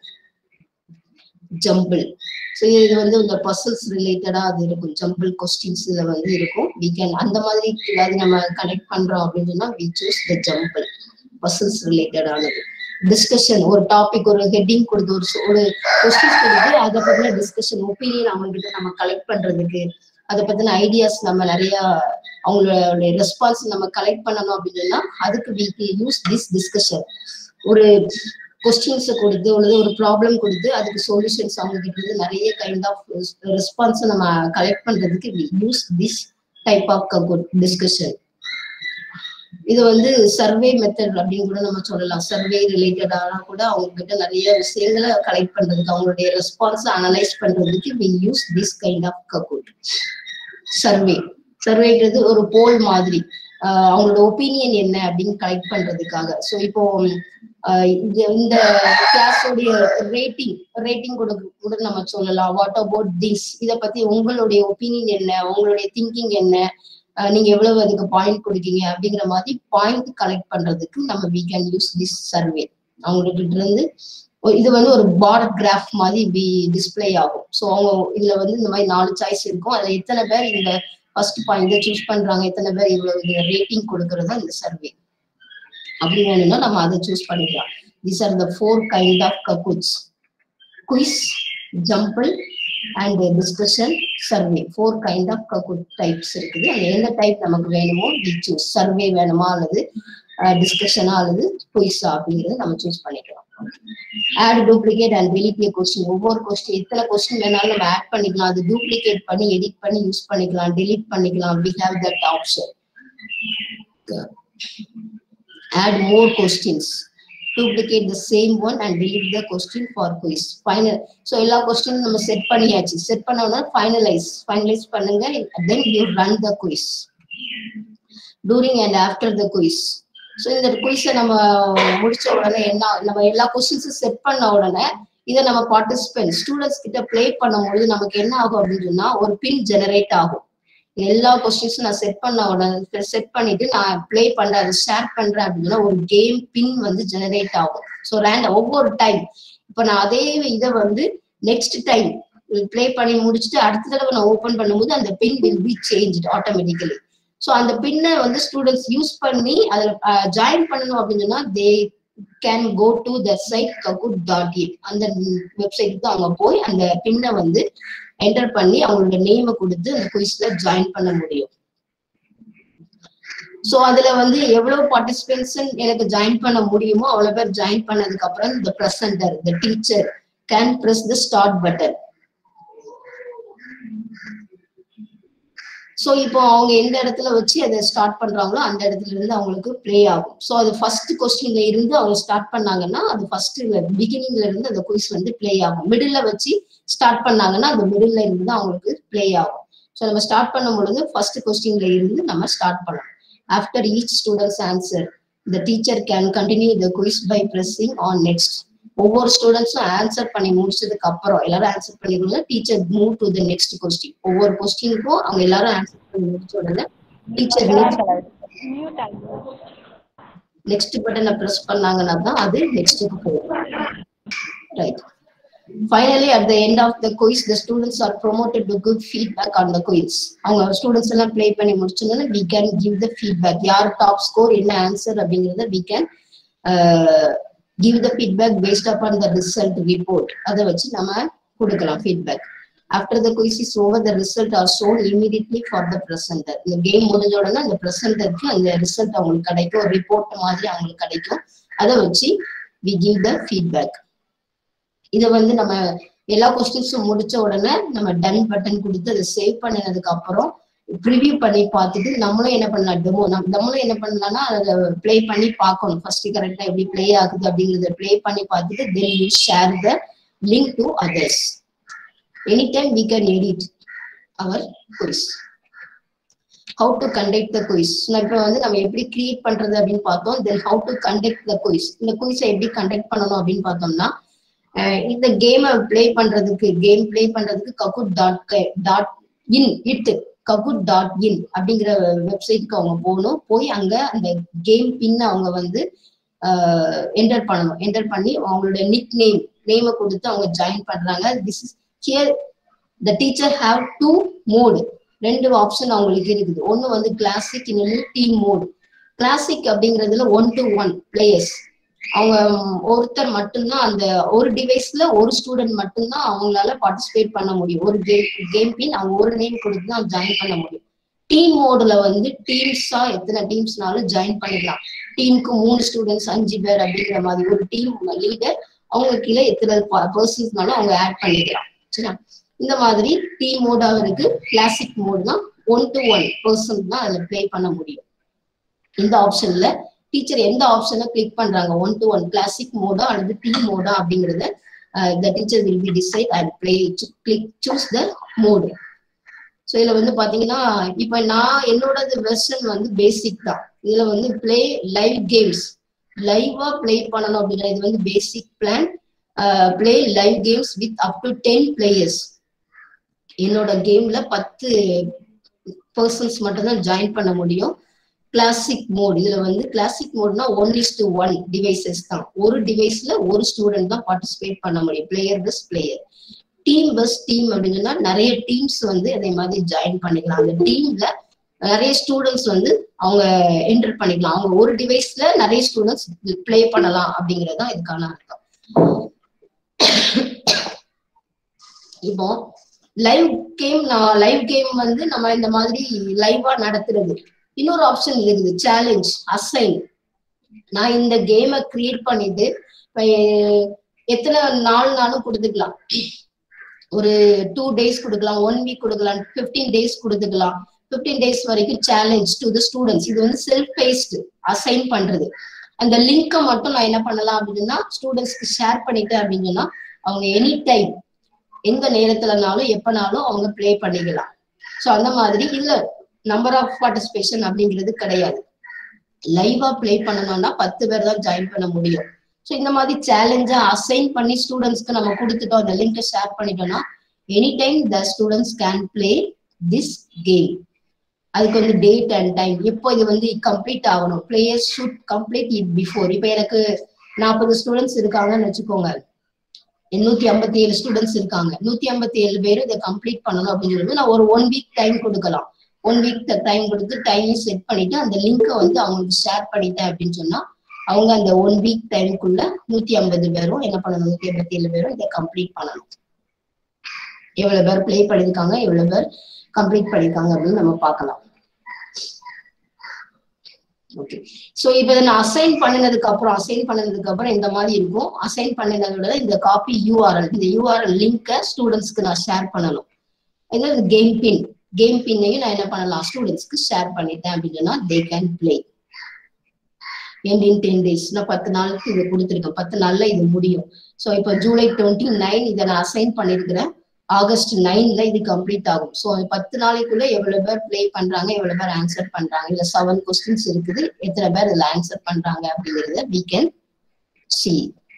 S1: ஜம்பிள் ஸோ இது வந்து இந்த பசில்ஸ் ரிலேட்டடா அது இருக்கும் ஜம்பிள் கொஸ்டின்ஸ் இதுல வந்து இருக்கும் we can அந்த மாதிரி ஏதாவது நம்ம கனெக்ட் பண்றோம் அப்படின்னு சொன்னா we choose the jumble puzzles ரிலேட்டடானது டிஸ்கஷன் ஒரு டாபிக் ஒரு ஹெட்டிங் கொடுத்து ஒரு சொ- ஒரு கொஸ்டின்ஸ் கொடுத்து அதை பத்தின டிஸ்கஷன் ஒப்பீனியன் அவங்க கிட்ட நம்ம கலெக்ட் பண்றதுக்கு அதை பத்தின ஐடியாஸ் நம்ம நிறைய அவங்களோட ரெஸ்பான்ஸ் நம்ம கலெக்ட் பண்ணணும் அப்படின்னா அதுக்கு வி யூஸ் திஸ் டிஸ்கஷன் ஒரு கொஸ்டின்ஸ் கொடுத்து அல்லது ஒரு ப்ராப்ளம் கொடுத்து அதுக்கு சொல்யூஷன்ஸ் அவங்க கிட்ட இருந்து நிறைய கைண்ட் ஆஃப் ரெஸ்பான்ஸ் நம்ம கலெக்ட் பண்றதுக்கு we use this type of discussion இது வந்து சர்வே மெத்தட் அப்படின்னு கூட நம்ம சொல்லலாம் சர்வே ரிலேட்டடான கூட அவங்க கிட்ட நிறைய விஷயங்களை கலெக்ட் பண்றதுக்கு அவங்களுடைய ரெஸ்பான்ஸ் அனலைஸ் பண்றதுக்கு we use this kind of Kahoot survey சர்வேன்றது ஒரு போல் மாதிரி ஆஹ் அவங்களோட ஒப்பீனியன் என்ன அப்படின்னு கலெக்ட் பண்றதுக்காக ஸோ இப்போ ஆஹ் இந்த- இந்த கிளாஸோடைய ரேட்டிங் ரேட்டிங் கூட கூட நம்ம சொல்லலாம் வாட் அபவுட் திஸ் இத பத்தி உங்களுடைய ஒப்பீனியன் என்ன உங்களுடைய திங்கிங் என்ன ஆஹ் நீங்க எவ்வளவு அதுக்கு பாயிண்ட் கொடுக்கீங்க அப்படிங்கிற மாதிரி பாயிண்ட் கலெக்ட் பண்றதுக்கு நம்ம we can use this survey அவங்ககிட்ட இருந்து ஒரு- இது வந்து ஒரு பார் கிராஃப் மாதிரி வி டிஸ்ப்ளே ஆகும் ஸோ அவங்க இதுல வந்து இந்த மாதிரி நாலு சாய்ஸ் இருக்கும் அதுல எத்தனை பேர் இந்த ஃபர்ஸ்ட் பாயிண்ட் சூஸ் பண்றாங்க எத்தனை பேர் இவ்வளவு ரேட்டிங் கொடுக்கறது தான் இந்த சர்வே அப்படி வேணும்னா நம்ம அதை சூஸ் பண்ணிக்கலாம் these are the four kind of Kahoots quiz jumble and discussion survey four kind of Kahoot types இருக்குது அது எந்த டைப் நமக்கு வேணுமோ வி சூஸ் சர்வே வேணுமா அல்லது டிஸ்கஷனா அல்லது குயிஸா அப்படிங்கறத நம்ம சூஸ் பண்ணிக்கலாம் add duplicate and delete a question ஒவ்வொரு கொஸ்டின் எத்தனை கொஸ்டின் வேணாலும் நம்ம ஆட் பண்ணிக்கலாம் அது டூப்ளிகேட் பண்ணி எடிட் பண்ணி யூஸ் பண்ணிக்கலாம் delete பண்ணிக்கலாம் we have that option add more questions duplicate the same one and delete the question for quiz final so எல்லா கொஸ்டினும் நம்ம செட் பண்ணியாச்சு செட் பண்ணோம்னா ஃபைனலைஸ் ஃபைனலைஸ் பண்ணுங்க then you run the quiz during and after the quiz so இந்த குயிஸை நம்ம முடிச்ச உடனே என்ன நம்ம எல்லா கொஸ்டின்ஸும் செட் பண்ண உடனே இதை நம்ம பார்ட்டிசிபென்ட் ஸ்டூடெண்ட்ஸ் கிட்ட ப்ளே பண்ணும்பொழுது நமக்கு என்ன ஆகும் அப்படின்னு சொன்னா ஒரு பின் ஜெனரேட் ஆகும் எல்லா கொஸ்டின்ஸும் நான் செட் பண்ண உடனே செட் பண்ணிட்டு நான் ப்ளே பண்றேன் அதை ஷேர் பண்றேன் அப்படின்னா ஒரு கேம் பின் வந்து ஜெனரேட் ஆகும் ஸோ ரேண்டம் ஒவ்வொரு டைம் இப்போ நான் அதே இதை வந்து நெக்ஸ்ட் டைம் ப்ளே பண்ணி முடிச்சுட்டு அடுத்த தடவை நான் ஓப்பன் பண்ணும்போது அந்த pin will be change automatically so அந்த பின்னை வந்து ஸ்டூடெண்ட்ஸ் யூஸ் பண்ணி அதில் ஜாயின் பண்ணணும் அப்படின்னு சொன்னா they can go to the site Kahoot dot in அந்த வெப்சைட்டுக்கு அவங்க போய் அந்த பின்னை வந்து என்டர் பண்ணி அவங்களோட நேமை கொடுத்து அந்த குயிஸ்ல ஜாயின் பண்ண முடியும் ஸோ அதுல வந்து எவ்வளவு பார்ட்டிசிபென்ட்ஸ் எனக்கு ஜாயின் பண்ண முடியுமோ அவ்வளவு பேர் ஜாயின் பண்ணதுக்கு அப்புறம் இந்த presenter the teacher can press the start button so இப்போ அவங்க எந்த இடத்துல வச்சு அதை ஸ்டார்ட் பண்றாங்களோ அந்த இடத்துல இருந்து அவங்களுக்கு ப்ளே ஆகும் ஸோ அது ஃபர்ஸ்ட் கொஸ்டின்ல இருந்து அவங்க ஸ்டார்ட் பண்ணாங்கன்னா அது ஃபர்ஸ்ட் பிகினிங்ல இருந்து அந்த குயிஸ் வந்து ப்ளே ஆகும் மிடில் வச்சு ஸ்டார்ட் பண்ணாங்கன்னா அந்த மிடில்ல இருந்து தான் அவங்களுக்கு ப்ளே ஆகும் ஸோ நம்ம ஸ்டார்ட் பண்ணும் பொழுது ஃபர்ஸ்ட் கொஸ்டின்ல இருந்து நம்ம ஸ்டார்ட் பண்ணலாம் after each students answer the teacher can continue the quiz by pressing on next ஒவ்வொரு ஸ்டூடெண்ட்ஸும் ஆன்சர் பண்ணி முடிச்சதுக்கு அப்புறம் எல்லாரும் ஆன்சர் பண்ணிக்கோங்க teacher move to the next question ஒவ்வொரு கொஸ்டினுக்கும் அவங்க எல்லாரும் ஆன்சர் பண்ணி முடிச்ச உடனே டீச்சர் நெக்ஸ்ட் பட்டனை பிரஸ் பண்ணாங்கன்னா தான் அது நெக்ஸ்ட்டுக்கு போகும் right finally at the end of the quiz the students are promoted to good feedback on the quiz அவங்க ஸ்டூடெண்ட்ஸ் எல்லாம் ப்ளே பண்ணி முடிச்சோன்னா we can give the feedback யார் டாப் ஸ்கோர் என்ன ஆன்சர் அப்படிங்கிறத we can give the feedback based upon the result report அதை வச்சு நம்ம கொடுக்கலாம் feedback after the quiz is over the result are shown immediately for the presenter இந்த game முடிஞ்ச உடனே அந்த ப்ரெசென்டருக்கு அந்த ரிசல்ட் அவங்களுக்கு கிடைக்கும் ஒரு ரிப்போர்ட் மாதிரி அவங்களுக்கு கிடைக்கும் அதை வச்சு வி கிவ் த ஃபீட்பேக் இதை வந்து நம்ம எல்லா கொஸ்டின்ஸும் முடிச்ச உடனே நம்ம டன் பட்டன் கொடுத்து அதை சேவ் பண்ணினதுக்கு அப்புறம் ப்ரிவியூ பண்ணி பார்த்துட்டு நம்மளும் என்ன பண்ணலாம் டெமோ நம்மளும் என்ன பண்ணலாம்னா அதை ப்ளே பண்ணி பார்க்கணும் ஃபர்ஸ்ட் கரெக்டா எப்படி ப்ளே ஆகுது அப்படிங்கறத ப்ளே பண்ணி பார்த்துட்டு then you share the link to others any time we can edit our quiz how to conduct the quiz இப்போ வந்து நம்ம எப்படி கிரியேட் பண்றது அப்படின்னு பார்த்தோம் then how to conduct the quiz இந்த குயிஸை எப்படி கண்டக்ட் பண்ணணும் அப்படின்னு பார்த்தோம்னா இந்த கேமை ப்ளே பண்றதுக்கு கேம் ப்ளே பண்றதுக்கு Kahoot dot dot in it Kahoot dot in அப்படிங்கிற வெப்சைட்டுக்கு அவங்க போகணும் போய் அங்க அந்த கேம் பின் அவங்க வந்து என்டர் பண்ணணும் என்டர் பண்ணி அவங்களோட நிக் நேம் நேமை கொடுத்து அவங்க ஜாயின் பண்றாங்க this is here the teacher have two mode ரெண்டு ஆப்ஷன் அவங்களுக்கு இருக்குது ஒன்னு வந்து கிளாசிக் இன்னொன்று டீம் மோடு கிளாசிக் அப்படிங்கிறதுல ஒன் டு ஒன் பிளேயர்ஸ் அவங்க ஒருத்தர் மட்டும்தான் அந்த ஒரு டிவைஸ்ல ஒரு ஸ்டூடெண்ட் மட்டும்தான் அவங்களால பார்ட்டிசிபேட் பண்ண முடியும் ஒரு கேம் கேம் பின் அவங்க ஒரு நேம் கொடுத்து தான் ஜாயின் பண்ண முடியும் டீம் மோடுல வந்து டீம்ஸா எத்தனை டீம்ஸ்னாலும் ஜாயின் பண்ணிக்கலாம் டீமுக்கு மூணு ஸ்டூடெண்ட்ஸ் அஞ்சு பேர் அப்படிங்கிற மாதிரி ஒரு டீம் லீடர் அவங்க கீழே எத்தனை பர்சன்ஸ்னாலும் அவங்க ஆட் பண்ணிக்கலாம் சரியா இந்த மாதிரி டீம் மோடாக இருக்கு கிளாசிக் மோட் தான் ஒன் டு ஒன் பர்சன் தான் அதுல ப்ளே பண்ண முடியும் இந்த ஆப்ஷன்ல டீச்சர் எந்த ஆப்ஷனை கிளிக் பண்றாங்க ஒன் டு ஒன் கிளாசிக் மோடா அல்லது டீம் மோடா அப்படிங்கறத the teacher will be decide and play click choose the mode so இதுல வந்து பாத்தீங்கன்னா இப்ப நான் என்னோடது வெர்ஷன் வந்து பேசிக் தான் இதுல வந்து பிளே லைவ் கேம்ஸ் லைவா பிளே பண்ணணும் அப்படிங்கிற இது வந்து basic plan play live games with up to ten players என்னோட கேம்ல பத்து பர்சன்ஸ் மட்டும் தான் ஜாயின் பண்ண முடியும் கிளாசிக் மோட் இதுல வந்து கிளாசிக் மோட்னா one is to one devices தான் ஒரு டிவைஸ்ல ஒரு ஸ்டூடெண்ட் தான் பார்ட்டிசிபேட் பண்ண முடியும் player versus player team versus team அப்படின்னா நிறைய டீம்ஸ் வந்து அதே மாதிரி ஜாயின் பண்ணிக்கலாம் அந்த டீம்ல நிறைய ஸ்டூடெண்ட்ஸ் வந்து அவங்க என்டர் பண்ணிக்கலாம் அவங்க ஒரு டிவைஸ்ல நிறைய ஸ்டூடெண்ட்ஸ் பிளே பண்ணலாம் அப்படிங்கறது தான் இதுக்கான அர்த்தம் இப்போ லைவ் கேம் லைவ் கேம் வந்து நம்ம இந்த மாதிரி லைவா நடத்துறது இன்னொரு ஆப்ஷன் இருக்குது சேலஞ்ச் அசைன் நான் இந்த கேமை கிரியேட் பண்ணிட்டு இப்ப எத்தனை நாலு நாளும் கொடுத்துக்கலாம் ஒரு டூ டேஸ் கொடுக்கலாம் ஒன் வீக் கொடுக்கலாம் பிப்டீன் டேஸ் கொடுத்துக்கலாம் பிப்டீன் டேஸ் வரைக்கும் சேலஞ்ச் டு த ஸ்டூடெண்ட்ஸ் இது வந்து செல்ஃப் பேஸ்டு அசைன் பண்றது அந்த லிங்கை மட்டும் நான் என்ன பண்ணலாம் அப்படின்னா ஸ்டூடெண்ட்ஸ்க்கு ஷேர் பண்ணிட்டேன் அப்படின்னு சொன்னா அவங்க எனி டைம் எந்த நேரத்துலனாலும் எப்பனாலும் அவங்க ப்ளே பண்ணிக்கலாம் ஸோ அந்த மாதிரி இதுல நம்பர் ஆஃப் பார்ட்டிசிபேஷன் அப்படிங்கிறது கிடையாது லைவா ப்ளே பண்ணணும்னா பத்து பேர் தான் ஜாயின் பண்ண முடியும் ஸோ இந்த மாதிரி சேலஞ்சா அசைன் பண்ணி ஸ்டூடெண்ட்ஸ்க்கு நம்ம கொடுத்துட்டோம் அந்த லிங்கை ஷேர் பண்ணிட்டோம்னா any time the students can play this game அதுக்கு வந்து டேட் அண்ட் டைம் எப்போ இது வந்து கம்ப்ளீட் ஆகணும் players should complete it before இப்போ எனக்கு நாற்பது ஸ்டூடெண்ட்ஸ் இருக்காங்கன்னு வச்சுக்கோங்க நூத்தி ஐம்பத்தி ஏழு ஸ்டூடெண்ட்ஸ் இருக்காங்க நூத்தி ஐம்பத்தி ஏழு பேரும் இதை கம்ப்ளீட் பண்ணணும் அப்படின்னு சொல்லி நான் ஒரு ஒன் வீக் டைம் கொடுக்கலாம் ஒன் வீக் டைம் கொடுத்து டைமையும் செட் பண்ணிட்டு அந்த லிங்கை வந்து அவங்களுக்கு ஷேர் பண்ணிட்டேன் அப்படின்னு சொன்னா அவங்க அந்த ஒன் வீக் டைமுக்குள்ள நூத்தி ஐம்பது பேரும் என்ன பண்ணணும் நூத்தி ஐம்பத்தி ஏழு பேரும் இதை கம்ப்ளீட் பண்ணணும் எவ்வளவு பேர் பிளே பண்ணிருக்காங்க எவ்வளவு பேர் கம்ப்ளீட் பண்ணிருக்காங்க அப்படின்னு நம்ம பார்க்கலாம் ஓகே சோ இப்ப இதை நான் அசைன் பண்ணினதுக்கு அப்புறம் அசைன் பண்ணதுக்கு அப்புறம் இந்த மாதிரி இருக்கும் அசைன் பண்ணினதோட இந்த காப்பி யூஆர்எல் இந்த யூஆர்எல் லிங்கை ஸ்டூடெண்ட்ஸ்க்கு நான் ஷேர் பண்ணணும் இது கேம் பின் கேம் பின்னையும் நான் என்ன பண்ணலாம் ஸ்டூடெண்ட்ஸ்க்கு ஷேர் பண்ணிட்டேன் அப்படின்னா they can play end in ten days நான் பத்து நாளுக்கு இது கொடுத்துருக்கேன் பத்து நாள்ல இது முடியும் ஸோ இப்போ ஜூலை டுவெண்ட்டி நைன் இதை நான் அசைன் பண்ணியிருக்கிறேன் ஆகஸ்ட் நைன்ல இது கம்ப்ளீட் ஆகும் ஸோ பத்து நாளைக்குள்ள எவ்வளவு பேர் பிளே பண்றாங்க எவ்வளவு பேர் ஆன்சர் பண்றாங்க இல்ல செவன் கொஸ்டின்ஸ் இருக்குது எத்தனை பேர் இதுல ஆன்சர் பண்றாங்க அப்படிங்கறத வி கேன் சி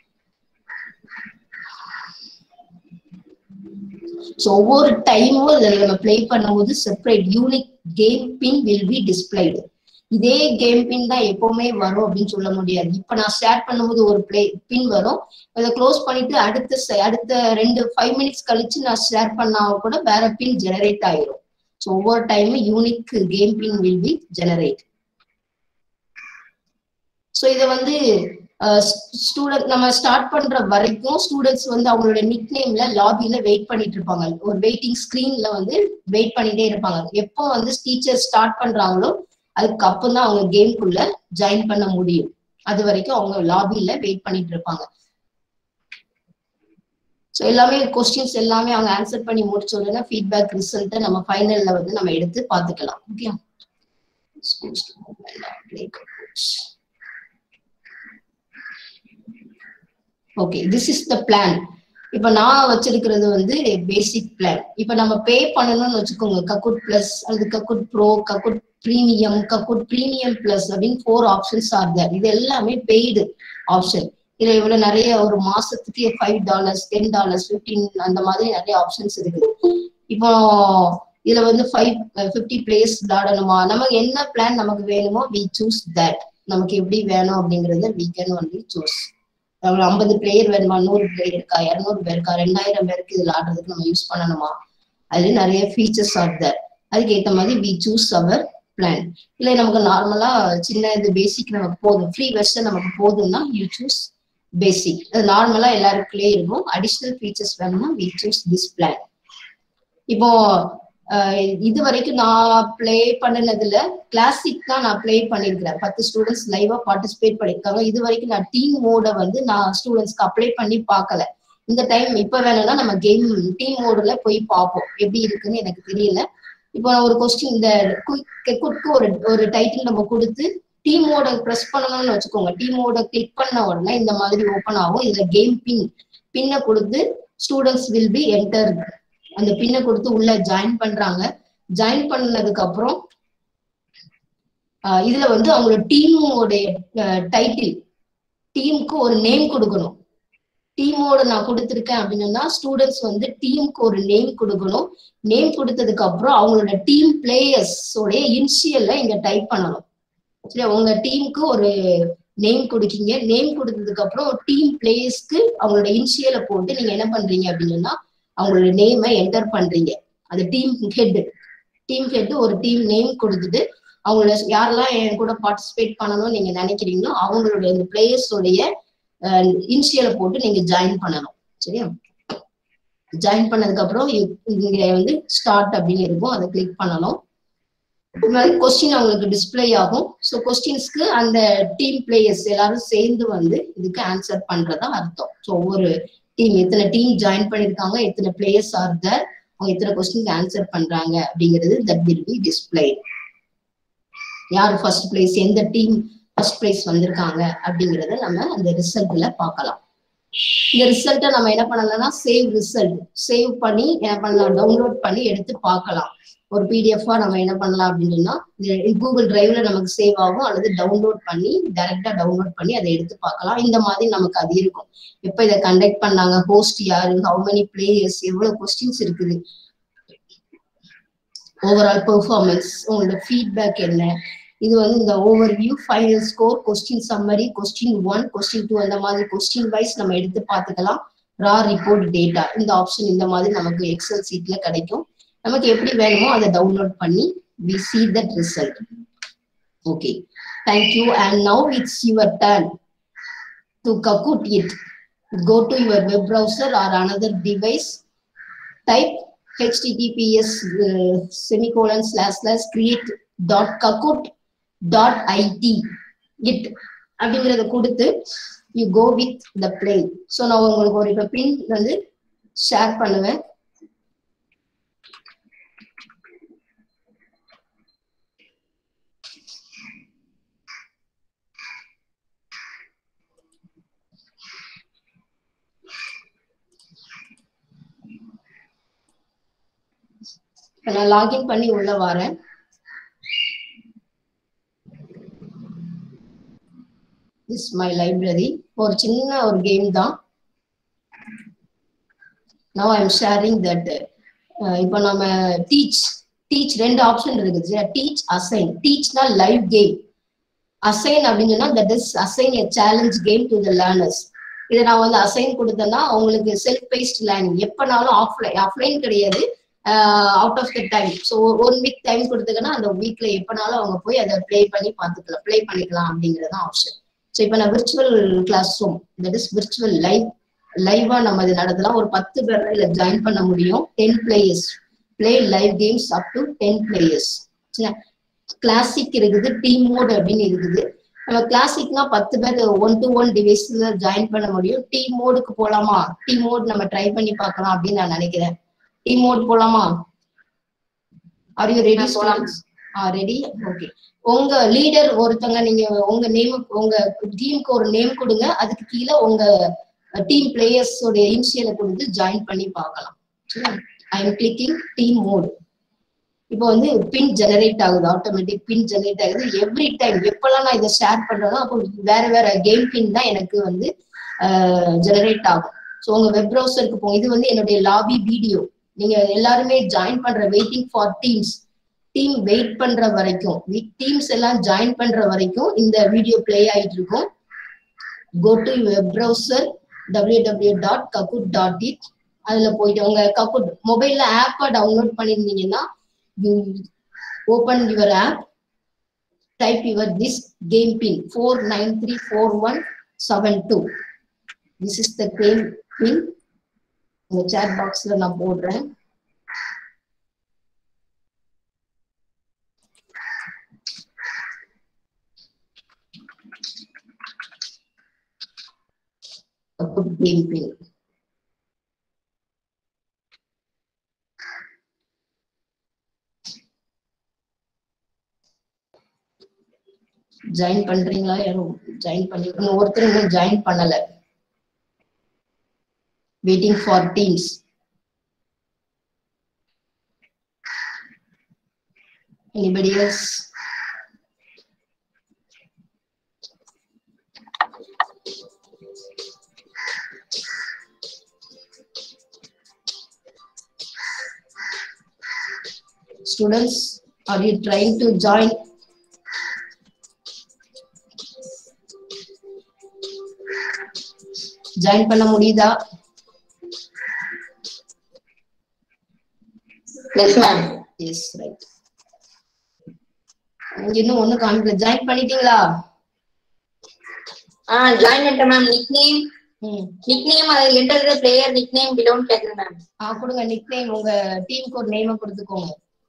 S1: ஸோ ஒவ்வொரு டைமும் இதில் நம்ம பிளே பண்ணும்போது separate unique game pin will be displayed இதே கேம் பின் தான் எப்பவுமே வரும் அப்படின்னு சொல்ல முடியாது இப்ப நான் ஷேர் பண்ணும்போது ஒரு பிளே பின் வரும் அதை க்ளோஸ் பண்ணிட்டு அடுத்த அடுத்த ரெண்டு ஃபைவ் மினிட்ஸ் கழிச்சு நான் ஷேர் பண்ணா கூட வேற பின் ஜெனரேட் ஆயிரும் ஸோ ஒவ்வொரு டைமும் unique game pin will be generate so இதை வந்து ஸ்டூடெண்ட் நம்ம ஸ்டார்ட் பண்ற வரைக்கும் ஸ்டூடெண்ட்ஸ் வந்து அவங்களோட நிக் நேம்ல லாபில வெயிட் பண்ணிட்டு இருப்பாங்க ஒரு வெயிட்டிங் ஸ்கிரீன்ல வந்து வெயிட் பண்ணிட்டே இருப்பாங்க எப்போ வந்து டீச்சர் ஸ்டார்ட் பண்றாங்களோ அதுக்கு அப்புறம் தான் அவங்க கேம்குள்ள ஜாயின் பண்ண முடியும் அது வரைக்கும் அவங்க லாபில வெயிட் பண்ணிட்டு இருப்பாங்க ஸோ எல்லாமே கொஸ்டின்ஸ் எல்லாமே அவங்க ஆன்சர் பண்ணி முடிச்ச உடனே ஃபீட்பேக் ரிசல்ட்டை நம்ம ஃபைனல்ல வந்து நம்ம எடுத்து பார்த்துக்கலாம் okay okay this is the plan இப்ப நான் வச்சிருக்கிறது வந்து பேசிக் பிளான் இப்ப நம்ம பே பண்ணணும்னு வச்சுக்கோங்க கக்குட் பிளஸ் அல்லது Kahoot pro Kahoot premium Kahoot premium plus அப்படின்னு ஃபோர் ஆப்ஷன்ஸ் ஆர் தர் இது எல்லாமே பெய்டு ஆப்ஷன் இதுல இவ்வளவு நிறைய ஒரு மாசத்துக்கு five dollars ten dollars fifteen அந்த மாதிரி நிறைய ஆப்ஷன்ஸ் இருக்குது இப்போ இதுல வந்து ஃபைவ் ஃபிஃப்டி பிளேஸ் விளாடணுமா நமக்கு என்ன பிளான் நமக்கு வேணுமோ வி சூஸ் தட் நமக்கு எப்படி வேணும் அப்படிங்கறத வி கேன் ஒன்லி சூஸ் ஒரு ஐம்பது பிளேயர் வேணுமா நூறு பிளேயர் இருக்கா இரநூறு பேர் இருக்கா ரெண்டாயிரம் பேருக்கு இதுல ஆடுறதுக்கு நம்ம யூஸ் பண்ணணுமா அதுல நிறைய ஃபீச்சர்ஸ் ஆர் தர் அதுக்கு ஏத்த மாதிரி வி சூஸ் அவர் பிளான் இல்ல நமக்கு நார்மலா சின்ன இது பேசிக் நமக்கு போதும் ஃப்ரீ வெர்ஷன் நமக்கு போதும்னா யூ சூஸ் பேசிக் அது நார்மலா எல்லாருக்குள்ளே இருக்கும் அடிஷ்னல் ஃபீச்சர்ஸ் வேணும்னா வி சூஸ் திஸ் பிளான் இப்போ இது வரைக்கும் நான் பிளே பண்ணினதுல கிளாசிக் தான் நான் பிளே பண்ணிருக்கிறேன் பத்து ஸ்டூடெண்ட்ஸ் லைவா பார்ட்டிசிபேட் பண்ணிருக்காங்க இது வரைக்கும் நான் டீம் மோட வந்து நான் ஸ்டூடெண்ட்ஸ்க்கு அப்ளை பண்ணி பார்க்கல இந்த டைம் இப்ப வேணும்னா நம்ம கேம் டீம் மோடுல போய் பார்ப்போம் எப்படி இருக்குன்னு எனக்கு தெரியல இப்போ ஒரு கொஸ்டின் இந்த குட்க்கு ஒரு ஒரு டைட்டில் நம்ம கொடுத்து டீமோட ப்ரெஸ் பண்ணணும்னு வச்சுக்கோங்க டீமோட கிளிக் பண்ண உடனே இந்த மாதிரி ஓப்பன் ஆகும் இதுல கேம் பின் பின்னை கொடுத்து ஸ்டூடெண்ட்ஸ் வில் பி என்டர் அந்த பின்னை கொடுத்து உள்ள ஜாயின் பண்றாங்க ஜாயின் பண்ணதுக்கு அப்புறம் இதுல வந்து அவங்களோட டீமோடைய டைட்டில் டீமுக்கு ஒரு நேம் கொடுக்கணும் டீமோட நான் கொடுத்துருக்கேன் அப்படின்னா ஸ்டூடெண்ட்ஸ் வந்து டீமுக்கு ஒரு நேம் கொடுக்கணும் நேம் கொடுத்ததுக்கு அப்புறம் அவங்களோட டீம் பிளேயர்ஸோடைய இனிஷியல்ல இங்க டைப் பண்ணணும் சரி உங்க டீமுக்கு ஒரு நேம் கொடுக்கீங்க நேம் கொடுத்ததுக்கு அப்புறம் டீம் பிளேயர்ஸ்க்கு அவங்களோட இனிஷியலை போட்டு நீங்க என்ன பண்றீங்க அப்படின்னா அவங்களோட நேமை என்டர் பண்றீங்க அது டீம் ஹெட் டீம் ஹெட் ஒரு டீம் நேம் கொடுத்துட்டு அவங்கள யாரெல்லாம் என் கூட பார்ட்டிசிபேட் பண்ணணும்னு நீங்க நினைக்கிறீங்களோ அவங்களுடைய அந்த பிளேயர்ஸோடைய இனிஷியலை போட்டு நீங்க ஜாயின் பண்ணணும் சரியா ஜாயின் பண்ணதுக்கு அப்புறம் இங்க வந்து ஸ்டார்ட் அப்படின்னு இருக்கும் அதை கிளிக் பண்ணணும் இது மாதிரி கொஸ்டின் அவங்களுக்கு டிஸ்பிளே ஆகும் ஸோ கொஸ்டின்ஸ்க்கு அந்த டீம் பிளேயர்ஸ் எல்லாரும் சேர்ந்து வந்து இதுக்கு ஆன்சர் பண்றதா அர்த்தம் ஸோ ஒவ்வொரு டீம் எத்தனை டீம் ஜாயின் பண்ணிருக்காங்க எத்தனை பிளேயர்ஸ் ஆர் தர் அவங்க எத்தனை கொஸ்டினுக்கு ஆன்சர் பண்றாங்க அப்படிங்கிறது தட் வில் பி டிஸ்பிளே யார் ஃபர்ஸ்ட் பிளேஸ் எந்த டீம் ஃபர்ஸ்ட் பிளேஸ் வந்திருக்காங்க அப்படிங்கறத நம்ம அந்த ரிசல்ட்ல பார்க்கலாம் இந்த ரிசல்ட்டை நம்ம என்ன பண்ணலாம்னா சேவ் ரிசல்ட் சேவ் பண்ணி என்ன பண்ணலாம் டவுன்லோட் பண்ணி எடுத்து பார்க்கலாம் ஒரு பிடிஎஃபா நம்ம என்ன பண்ணலாம் அப்படின்னா கூகுள் டிரைவ்ல நமக்கு சேவ் ஆகும் அல்லது டவுன்லோட் பண்ணி டைரக்டா டவுன்லோட் பண்ணி அதை எடுத்து பார்க்கலாம் இந்த மாதிரி நமக்கு அது இருக்கும் எப்ப இதை கண்டக்ட் பண்ணாங்க ஹோஸ்ட் யாரு ஹவு மெனி பிளேயர்ஸ் எவ்வளவு கொஸ்டின்ஸ் இருக்குது ஓவரால் பெர்ஃபார்மன்ஸ் உங்களோட ஃபீட்பேக் என்ன இது வந்து இந்த overview final score question summary question one question two அந்த மாதிரி கொஸ்டின் வைஸ் நம்ம எடுத்து பார்த்துக்கலாம் ரா ரிப்போர்ட் டேட்டா இந்த ஆப்ஷன் இந்த மாதிரி நமக்கு எக்ஸல் சீட்ல கிடைக்கும் நமக்கு எப்படி வேணுமோ அதை டவுன்லோட் பண்ணி we see that result okay thank you and now it's your turn to Kahoot it go to your web browser or another device type https uh, semicolon slash slash create dot kakut dot it it அப்படிங்கறத கொடுத்து you go with the play so நான் உங்களுக்கு ஒரு இப்போ பின் வந்து share பண்ணுவேன் நான் login பண்ணி உள்ள வரேன் இஸ் மை லைப்ரரி ஒரு சின்ன ஒரு கேம் தான் now I am sharing that இப்போ நம்ம டீச் டீச் ரெண்டு ஆப்ஷன் இருக்குது டீச் அசைன் டீச்னா லைவ் கேம் அசைன் அப்படின்னு சொன்னா that is assign a challenge game to the learners இதை நான் வந்து அசைன் கொடுத்தேன்னா அவங்களுக்கு செல்ஃப் பேஸ்ட் லேர்னிங் எப்பனாலும் ஆஃப்லைன் ஆஃப்லைன் கிடையாது out of the time so one week time கொடுத்துக்கன்னா அந்த வீக்ல எப்பனாலும் அவங்க போய் அதை ப்ளே பண்ணி பார்த்துக்கலாம் ப்ளே பண்ணிக்கலாம் அப்படிங்கறது ஆப்ஷன் ஸோ இப்போ நான் virtual classroom that is virtual live லைவா நம்ம இது நடத்தலாம் ஒரு பத்து பேர் இதுல ஜாயின் பண்ண முடியும் ten players play live games up to ten players classic இருக்குது டீம் மோட் அப்படின்னு இருக்குது நம்ம கிளாசிக்னா பத்து பேர் ஒன் டு ஒன் டிவைஸ்ல ஜாயின் பண்ண முடியும் டீம் மோடுக்கு போலாமா டீம் மோட் நம்ம ட்ரை பண்ணி பார்க்கலாம் அப்படின்னு நான் நினைக்கிறேன் டீம் மோட் போலாமா ஆர் யூ ரெடி
S2: போலாம்.
S1: ஆ ரெடி ஓகே உங்க லீடர் ஒருத்தங்க நீங்க உங்க நேம் உங்க டீமுக்கு ஒரு நேம் கொடுங்க அதுக்கு கீழே உங்க டீம் பிளேயர்ஸோட இனிஷியலை கொடுத்து ஜாயின் பண்ணி பார்க்கலாம் I am clicking team mode இப்போ வந்து பின் ஜெனரேட் ஆகுது ஆட்டோமேட்டிக் பின் ஜெனரேட் ஆகுது எவ்ரி டைம் எப்பெல்லாம் நான் இதை ஷேர் பண்றேனோ அப்போ வேற வேற கேம் பின் தான் எனக்கு வந்து ஜெனரேட் ஆகும் ஸோ உங்க வெப் ப்ரௌசருக்கு போங்க இது வந்து என்னுடைய லாபி வீடியோ நீங்க எல்லாருமே ஜாயின் பண்ற waiting for teams team wait பண்ற வரைக்கும் டீம்ஸ் எல்லாம் ஜாயின் பண்ற வரைக்கும் இந்த வீடியோ ப்ளே ஆயிட்டு இருக்கும் go to web browser W W dot Kahoot dot it அதுல போயிட்டு உங்க ககுட் மொபைல்ல ஆப்பை டவுன்லோட் பண்ணிருந்தீங்கன்னா you open your app type your this game pin four nine three four one seven two this is the game pin உங்க chat பாக்ஸ்ல நான் போடுறேன் Kakaoot game pin. ஜாயின் பண்றீங்களா யாரும் ஜாயின் பண்ணி இன்னும் ஒருத்தர் இன்னும் ஜாயின் பண்ணல waiting for teams anybody else students are you trying to join join பண்ண முடியுதா
S2: எஸ் மேம்
S1: எஸ் ரைட் இன்னும் ஒண்ணு காமிக்கல ஜாயின் பண்ணிட்டீங்களா
S2: ஆ ஜாயின் பண்ணிட்டேன் மேம் நிக் நேம்
S1: ம்
S2: நிக் நேம் அது என்டர் பிளேயர் நிக் நேம் பிலோன்னு கேக்குது மேம்
S1: ஆ கொடுங்க நிக் நேம் உங்க டீமுக்கு ஒரு நேமை கொடுத்துக்கோங்க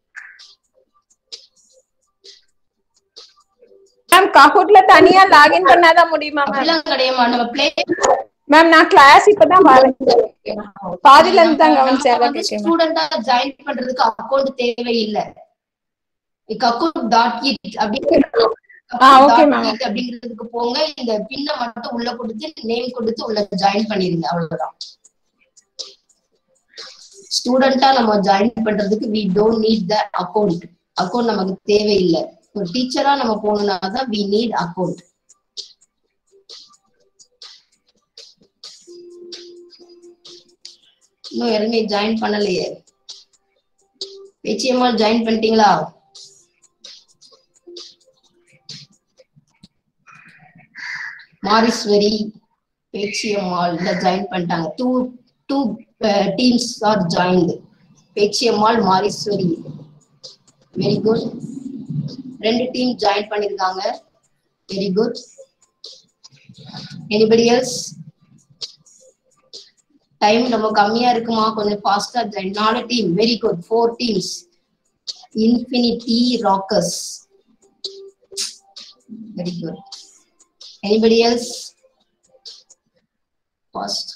S3: மேம் கஹூட்ல தனியா லாகின் பண்ணாதான் முடியுமா மேம்
S1: அப்படிலாம் கிடையாமா நம்ம பிளே
S3: மேம் நான் கிளாஸ் இப்பதான் வரேன் பாதியில இருந்து தான் கவனிச்சேன் அதான் கேட்கேன் ma'am.
S1: ஸ்டூடெண்டா ஜாயின் பண்றதுக்கு அக்கௌண்ட் தேவையில்லை அக்கௌண்ட் டாட் இட் அப்படின்னு
S3: ஆ, okay, ma'am.
S1: அப்படிங்கிறதுக்கு போங்க இந்த பின்ன மட்டும் உள்ள கொடுத்து நேம் கொடுத்து உள்ள ஜாயின் பண்ணிருங்க அவ்வளவுதான் ஸ்டூடெண்டா நம்ம ஜாயின் பண்றதுக்கு we don't need the account account நமக்கு தேவையில்லை ஒரு டீச்சரா நம்ம போகணும்னா தான் வி நீட் அக்கௌண்ட் இன்னும் யாருமே ஜாயின் பண்ணலையே நிச்சயமா ஜாயின் பண்ணிட்டீங்களா மாரிஸ்வரி பேச்சியம்மாள் இந்த ஜாயின் பண்ணிட்டாங்க two two teams are joined Pechiammal Mariswari very good ரெண்டு டீம் ஜாயின் பண்ணிருக்காங்க very good anybody else time ரொம்ப கம்மியா இருக்குமா கொஞ்சம் ஃபாஸ்டா ஜாயின் நாலு team very good four teams infinity rockers very good anybody else fast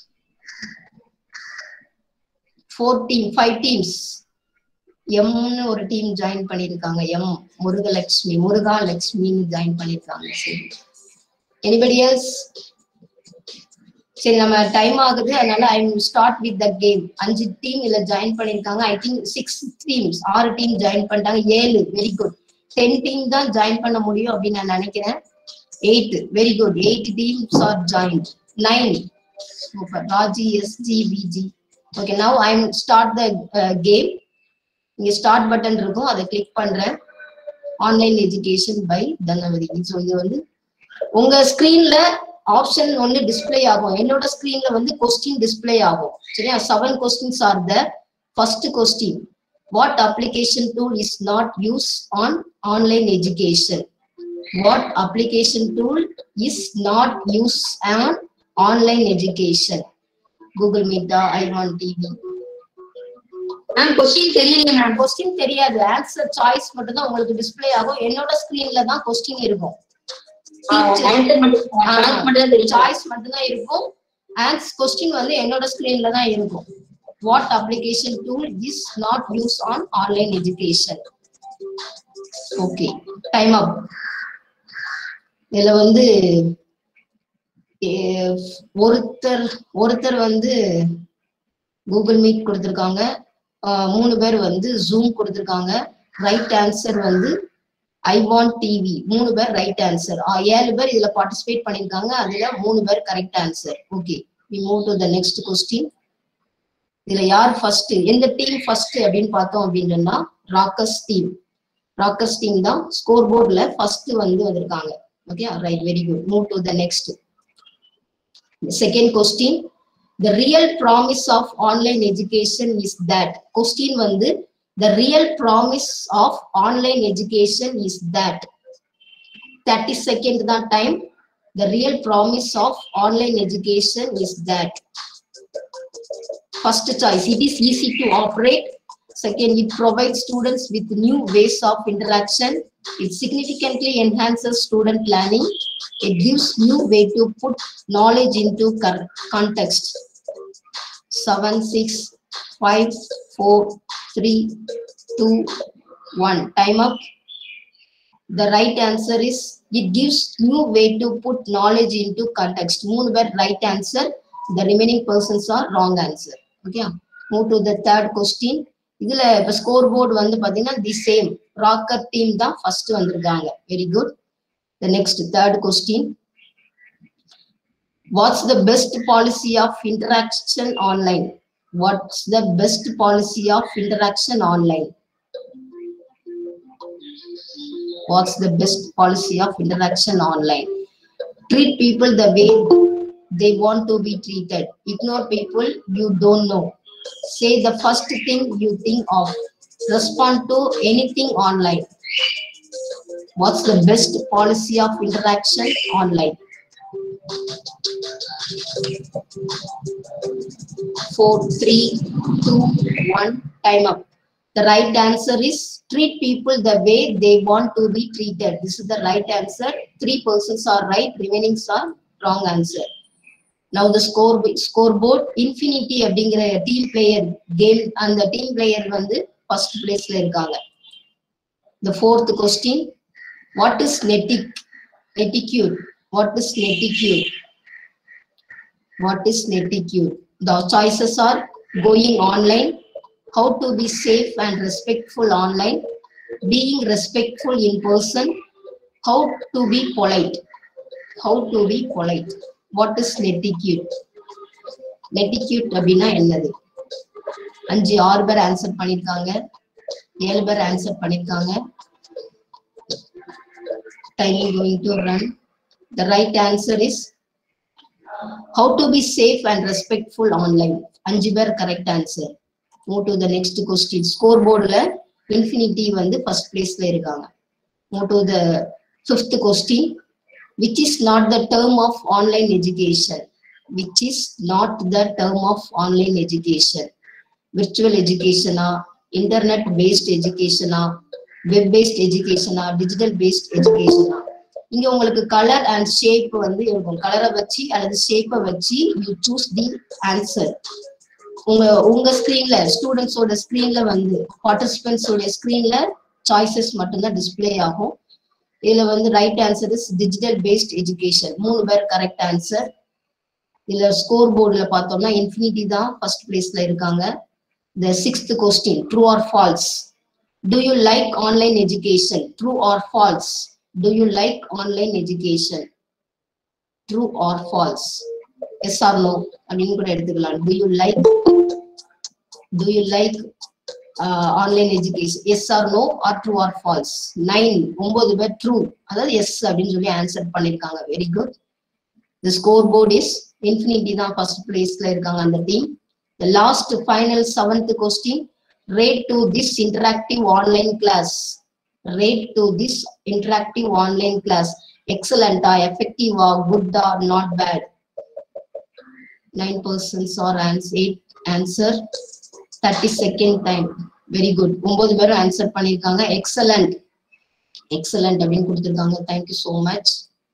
S1: four team five teams எம்னு ஒரு டீம் ஜாயின் பண்ணிருக்காங்க எம் முருகலட்சுமி முருகா லட்சுமின்னு ஜாயின் பண்ணிருக்காங்க சரி எனிபடி எல்ஸ் சரி நம்ம டைம் ஆகுது அதனால I start with the game அஞ்சு டீம் இதுல ஜாயின் பண்ணிருக்காங்க ஐ திங்க் சிக்ஸ் டீம்ஸ் ஆறு டீம் ஜாயின் பண்ணிட்டாங்க ஏழு வெரி குட் டென் டீம் தான் ஜாயின் பண்ண முடியும் அப்படின்னு நான் நினைக்கிறேன் eight very good eight teams are joined nine super Raji SG Viji okay now I start the game இங்க ஸ்டார்ட் பட்டன் இருக்கும் அதை கிளிக் பண்றேன் online education by Dhanavathi so இது வந்து உங்க ஸ்கிரீன்ல ஆப்ஷன் ஒன்னு டிஸ்ப்ளே ஆகும் என்னோட ஸ்கிரீன்ல வந்து கொஸ்டின் டிஸ்ப்ளே ஆகும் சரியா seven questions are the first question what application tool is not use on online education what application tool is not used on online education google meet i1 tv
S2: ma'am question தெரியலையே ma'am
S1: question தெரியாது answer choice மட்டும் தான் உங்களுக்கு display ஆகும் என்னோட ஸ்கிரீன்ல தான் question இருக்கும்
S2: ஆன்சர் மட்டும் கணக்கு மட்டும் தான் தெரியும்
S1: சாய்ஸ் மட்டும் தான் இருக்கும் ஆன்ஸ் கொஸ்டின் வந்து என்னோட ஸ்கிரீன்ல தான் இருக்கும் what application tool is not use on online education okay time up இதுல வந்து eh, ஒருத்தர் ஒருத்தர் வந்து கூகுள் மீட் கொடுத்திருக்காங்க ஆஹ் மூணு பேர் வந்து ஜூம் கொடுத்திருக்காங்க ரைட் ஆன்சர் வந்து ஐ வாண்ட் டிவி மூணு பேர் ரைட் ஆன்சர் ஏழு பேர் இதுல பார்ட்டிசிபேட் பண்ணிருக்காங்க அதுல மூணு பேர் correct answer okay we move to the next question இதுல யார் ஃபர்ஸ்ட் எந்த டீம் ஃபர்ஸ்ட் அப்படின்னு பார்த்தோம் அப்படின்னா ராக்கஸ் டீம் ராக்கஸ் டீம் தான் ஸ்கோர் போர்ட்ல ஃபர்ஸ்ட் வந்து வந்திருக்காங்க okay right very good move to the next second question the real promise of online education is that question வந்து the real promise of online education is that 30 second தான் time the real promise of online education is that first choice it is easy to operate second it provides students with new ways of interaction it significantly enhances student learning it gives new way to put knowledge into cor- context seven, six, five, four, three, two, one. Time up. The right answer is it gives new way to put knowledge into context. மூணு பேர் right answer. The remaining persons are wrong answer. Okay. Move to the third question. இதுல இப்ப score board வந்து பாத்தீங்கன்னா the same rocker team தான் first வந்திருக்காங்க very good the next third question what's the best policy of interaction online what's the best policy of interaction online what's the best policy of interaction online treat people the way they want to be treated ignore people you don't know say the first thing you think of respond to anything online what's the best policy of interaction online four, three, two, one, time up. The right answer is treat people the way they want to be treated. This is the right answer. Three persons are right, remaining are wrong answer. Now the score scoreboard infinity அப்படிங்கிற team player game அந்த team player வந்து first பிளேஸ்ல இருக்காங்க the fourth question what is netic neticute what is neticute what is neticute the choices are going online how to be safe and respectful online being respectful in person how to be polite how to be polite what is neticute neticute அப்படின்னா என்னது அஞ்சு ஆறு பேர் answer பண்ணிருக்காங்க ஏழு பேர் answer பண்ணிருக்காங்க timing going to run the right answer is how to be safe and respectful online அஞ்சு பேர் correct answer move to the next question score போர்டுல இன்ஃபினிட்டி வந்து ஃபர்ஸ்ட் பிளேஸ்ல இருக்காங்க move to the fifth question which is not the term of online education which is not the term of online education virtual எஜுகேஷனா internet based எஜுகேஷனா web based எஜுகேஷனா digital based எஜுகேஷனா இங்க உங்களுக்கு கலர் அண்ட் ஷேப் வந்து இருக்கும் கலரை வச்சு அல்லது ஷேப்பை வச்சு யூ சூஸ் தி ஆன்சர் உங்க உங்க ஸ்கிரீன்ல ஸ்டூடெண்ட்ஸோட ஸ்கிரீன்ல வந்து பார்ட்டிசிபென்ட்ஸோட ஸ்கிரீன்ல சாய்ஸஸ் மட்டும்தான் டிஸ்ப்ளே ஆகும் இதுல வந்து right answer is digital based education மூணு பேர் கரெக்ட் ஆன்சர் இதுல ஸ்கோர் போர்டுல பார்த்தோம்னா இன்ஃபினிட்டி தான் ஃபர்ஸ்ட் பிளேஸ்ல இருக்காங்க the sixth question true or false do you like online education true or false do you like online education true or false yes or no அப்படின்னு கூட எடுத்துக்கலாம் do you like do you like online education yes or no or true or false nine ஒன்பது பேர் true அதாவது yes அப்படின்னு சொல்லி answer பண்ணிருக்காங்க very good the score board is infinity தான் ஃபர்ஸ்ட் பிளேஸ்ல இருக்காங்க அந்த team the last final seventh question rate to this interactive online class rate to this interactive online class excellent ah effective ah good ah not bad nine persons or ans eight answer 30 second time very good ஒன்பது பேரும் answer பண்ணிருக்காங்க excellent excellent அப்படின்னு கொடுத்துருக்காங்க thank you so much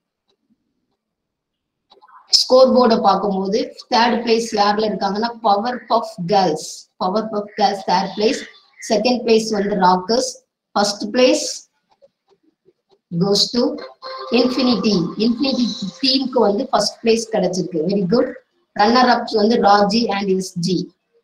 S1: score போர்டை பார்க்கும்போது third place யார்ல இருக்காங்கன்னா power puff girls power puff girls third place second place வந்து rockers first place goes to infinity infinity டீமுக்கு வந்து ஃபர்ஸ்ட் பிளேஸ் கிடைச்சிருக்கு வெரி குட் ரன்னர் அப்ஸ் வந்து ராஜி அண்ட் எஸ்ஜி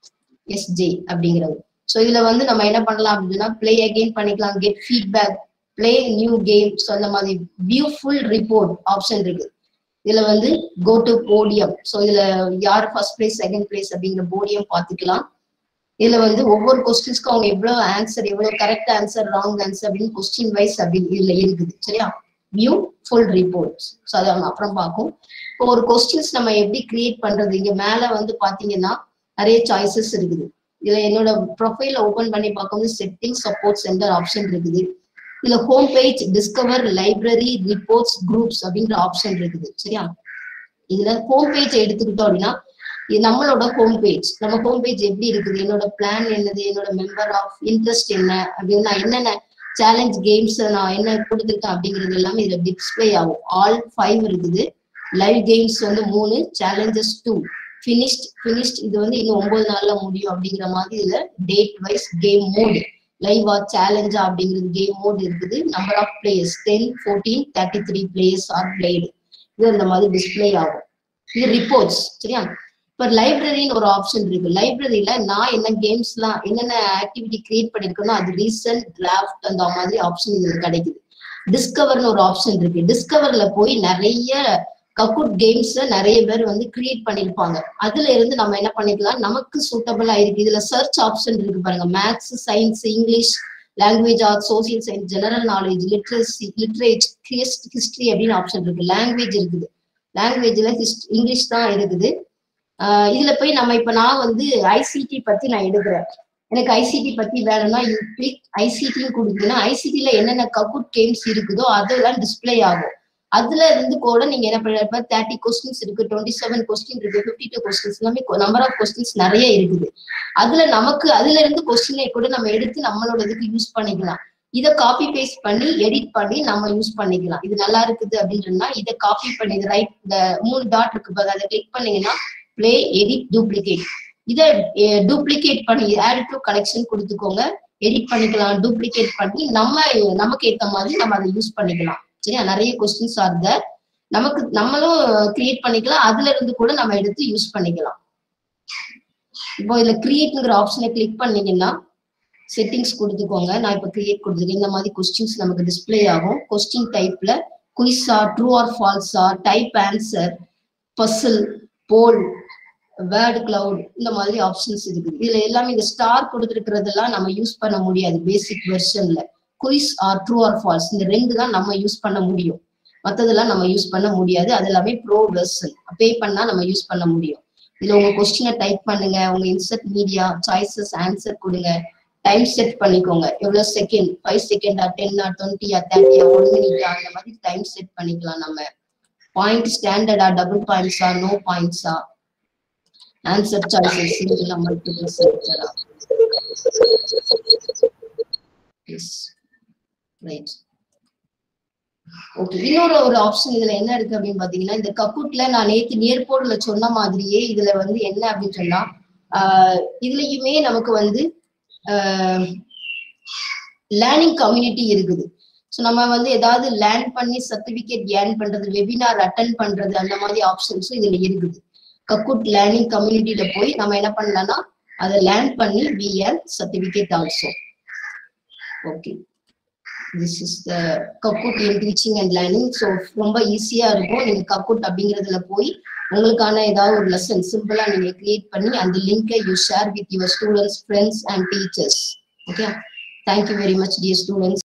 S1: எஸ்ஜே அப்படிங்கிறது ஸோ இதுல வந்து நம்ம என்ன பண்ணலாம் அப்படின்னா பிளே அகெயின் பண்ணிக்கலாம் get feedback play new game so அந்த மாதிரி வியூ ஃபுல் ரிப்போர்ட் ஆப்ஷன் இருக்கு இதுல வந்து கோ டு போடியம் ஸோ இதுல யார் ஃபர்ஸ்ட் பிளேஸ் செகண்ட் பிளேஸ் அப்படிங்கிற போடியம் பார்த்துக்கலாம் இதுல வந்து ஒவ்வொரு கொஸ்டின்ஸ்க்கும் அவங்க எவ்வளவு ஆன்சர் எவ்வளவு கரெக்ட் ஆன்சர் ராங் ஆன்சர் அப்படின்னு கொஸ்டின் வைஸ் அப்படி இதுல இருக்குது சரியா வியூ ஃபுல் ரிப்போர்ட்ஸ் ஸோ அதை அவங்க அப்புறம் பார்க்கும் இப்போ ஒரு கொஸ்டின்ஸ் நம்ம எப்படி கிரியேட் பண்றது இங்க மேல வந்து பாத்தீங்கன்னா நிறைய சாய்ஸஸ் இருக்குது இதுல என்னோட ப்ரொஃபைல ஓபன் பண்ணி பார்க்கும்போது செட்டிங் சப்போர்ட் சென்டர் ஆப்ஷன் இருக்குது இதுல home page discover library reports groups அப்படிங்கிற ஆப்ஷன் இருக்குது சரியா இதுல ஹோம் பேஜ் எடுத்துக்கிட்டோம் அப்படின்னா இது நம்மளோட ஹோம் பேஜ் நம்ம ஹோம் பேஜ் எப்படி இருக்குது என்னோட பிளான் என்னது என்னோட மெம்பர் ஆஃப் இன்ட்ரெஸ்ட் என்ன அப்படின்னு நான் என்னென்ன சேலஞ்ச் கேம்ஸ் நான் என்ன கொடுத்துருக்கேன் அப்படிங்கிறது எல்லாமே இதுல டிஸ்பிளே ஆகும் ஆல் ஃபைவ் இருக்குது லைவ் கேம்ஸ் வந்து மூணு சேலஞ்சஸ் டூ ஃபினிஷ்ட் ஃபினிஷ்ட் இது வந்து இன்னும் ஒன்பது நாள்ல முடியும் அப்படிங்கிற மாதிரி இதுல டேட் வைஸ் கேம் மோடு லைவா சேலஞ்சா அப்படிங்கிறது கேம் மோட் இருக்குது number of players ten fourteen thirty three players are played இது அந்த மாதிரி டிஸ்பிளே ஆகும் இது ரிப்போர்ட்ஸ் சரியா இப்போ லைப்ரரின்னு ஒரு ஆப்ஷன் இருக்கு லைப்ரரியில நான் என்ன கேம்ஸ்லாம் என்னென்ன ஆக்டிவிட்டி கிரியேட் பண்ணிருக்கேனோ அது ரீசன்ட் டிராஃப்ட் அந்த மாதிரி ஆப்ஷன் இதுல கிடைக்குது டிஸ்கவர்னு ஒரு ஆப்ஷன் இருக்கு டிஸ்கவர்ல போய் நிறைய கக்குட் கேம்ஸ் நிறைய பேர் வந்து கிரியேட் பண்ணிருப்பாங்க அதுல இருந்து நம்ம என்ன பண்ணிக்கலாம் நமக்கு சூட்டபிளா இருக்கு இதுல சர்ச் ஆப்ஷன் இருக்கு பாருங்க maths science English language art social science general knowledge literacy literature history அப்படின்னு ஆப்ஷன் இருக்கு லாங்குவேஜ் இருக்குது லாங்குவேஜ்ல இங்கிலீஷ் தான் இருக்குது ஆஹ் இதுல போய் நம்ம இப்ப நான் வந்து ஐசிடி பத்தி நான் எடுக்கிறேன் எனக்கு ஐசிடி பத்தி வேணும்னா யூ கிளிக் ஐசிடின்னு கொடுத்தீங்கன்னா ஐசிடில என்னென்ன கக்குட் கேம்ஸ் இருக்குதோ அதெல்லாம் டிஸ்பிளே ஆகும் அதுல இருந்து கூட நீங்க என்ன பண்ண தேர்ட்டி கொஸ்டின்ஸ் இருக்கு டுவெண்ட்டி செவன் கொஸ்டின் இருக்கு ஃபிஃப்டி டூ கொஸ்டின்ஸ் எல்லாமே நம்பர் ஆஃப் கொஸ்டின்ஸ் நிறைய இருக்குது அதுல நமக்கு அதுல இருந்து கொஸ்டினை கூட நம்ம எடுத்து நம்மளோட இதுக்கு யூஸ் பண்ணிக்கலாம் இதை காப்பி பேஸ்ட் பண்ணி எடிட் பண்ணி நம்ம யூஸ் பண்ணிக்கலாம் இது நல்லா இருக்குது அப்படின்றா இதை காப்பி பண்ணி இது ரைட் இந்த மூணு டாட் இருக்கு பாரு அதை கிளிக் பண்ணீங்கன்னா பிளே எடிட் டூப்ளிகேட் இதை டூப்ளிகேட் பண்ணி ஆட் டு கலெக்ஷன் கொடுத்துக்கோங்க எடிட் பண்ணிக்கலாம் டூப்ளிகேட் பண்ணி நம்ம நமக்கு ஏத்த மாதிரி நம்ம அதை யூஸ் பண்ணிக்கலாம் சரியா நிறைய கொஸ்டின்ஸ் ஆர் தர் நமக்கு நம்மளும் கிரியேட் பண்ணிக்கலாம் அதுல இருந்து கூட நம்ம எடுத்து யூஸ் பண்ணிக்கலாம் இப்போ இதுல கிரியேட்ங்கிற ஆப்ஷனை கிளிக் பண்ணீங்கன்னா செட்டிங்ஸ் கொடுத்துக்கோங்க நான் இப்போ கிரியேட் கொடுத்துருக்கேன் இந்த மாதிரி கொஸ்டின்ஸ் நமக்கு டிஸ்பிளே ஆகும் கொஸ்டின் டைப்ல குயிஸா ட்ரூ ஆர் ஃபால்ஸா type answer puzzle poll word cloud இந்த மாதிரி ஆப்ஷன்ஸ் இருக்குது இதுல எல்லாமே இந்த ஸ்டார் கொடுத்துருக்கிறதெல்லாம் நம்ம யூஸ் பண்ண முடியாது பேசிக் வெர்ஷன்ல quiz or true or false இந்த ரெண்டு தான் நம்ம யூஸ் பண்ண முடியும் மற்றதெல்லாம் நம்ம யூஸ் பண்ண முடியாது அது எல்லாமே ப்ரோ வெர்ஷன் பே பண்ணா நம்ம யூஸ் பண்ண முடியும் இதுல உங்க கொஸ்டினை டைப் பண்ணுங்க உங்க இன்சர்ட் மீடியா சாய்ஸஸ் ஆன்சர் கொடுங்க டைம் செட் பண்ணிக்கோங்க எவ்வளவு செகண்ட் ஃபைவ் செகண்டா டென்னா டுவெண்ட்டியா தேர்ட்டியா ஒன் மினிட்டா அந்த மாதிரி டைம் செட் பண்ணிக்கலாம் நம்ம பாயிண்ட் ஸ்டாண்டர்டா டபுள் பாயிண்ட்ஸா நோ பாயிண்ட்ஸா ஆன்சர் சாய்ஸஸ் சிங்கிளா மல்டிபிள் செலக்டடா எஸ் ரைட் ஓகே இன்னொரு ஒரு ஆப்ஷன் இதுல என்ன இருக்கு அப்படின்னு பாத்தீங்கன்னா இந்த கக்குட்ல நான் நேத்து நேர்போர்ல சொன்ன மாதிரியே இதுல வந்து என்ன அப்படின்னு சொன்னா ஆஹ் இதுலயுமே நமக்கு வந்து லேர்னிங் கம்யூனிட்டி இருக்குது ஸோ நம்ம வந்து ஏதாவது லேர்ன் பண்ணி சர்டிபிகேட் ஏர்ன் பண்றது வெபினார் அட்டன் பண்றது அந்த மாதிரி ஆப்ஷன்ஸும் இதுல இருக்குது கக்குட் லேர்னிங் கம்யூனிட்டியில போய் நம்ம என்ன பண்ணலாம்னா அதை லேர்ன் பண்ணி we earn certificate also okay this is the Kahoot in teaching and learning so ரொம்ப ஈஸியா இருக்கும் நீங்க கக்குட் அப்படிங்கிறதுல போய் உங்களுக்கான ஏதாவது ஒரு லெசன் சிம்பிளா நீங்க கிரியேட் பண்ணி அந்த லிங்கை you share with your students friends and teachers okay thank you very much dear students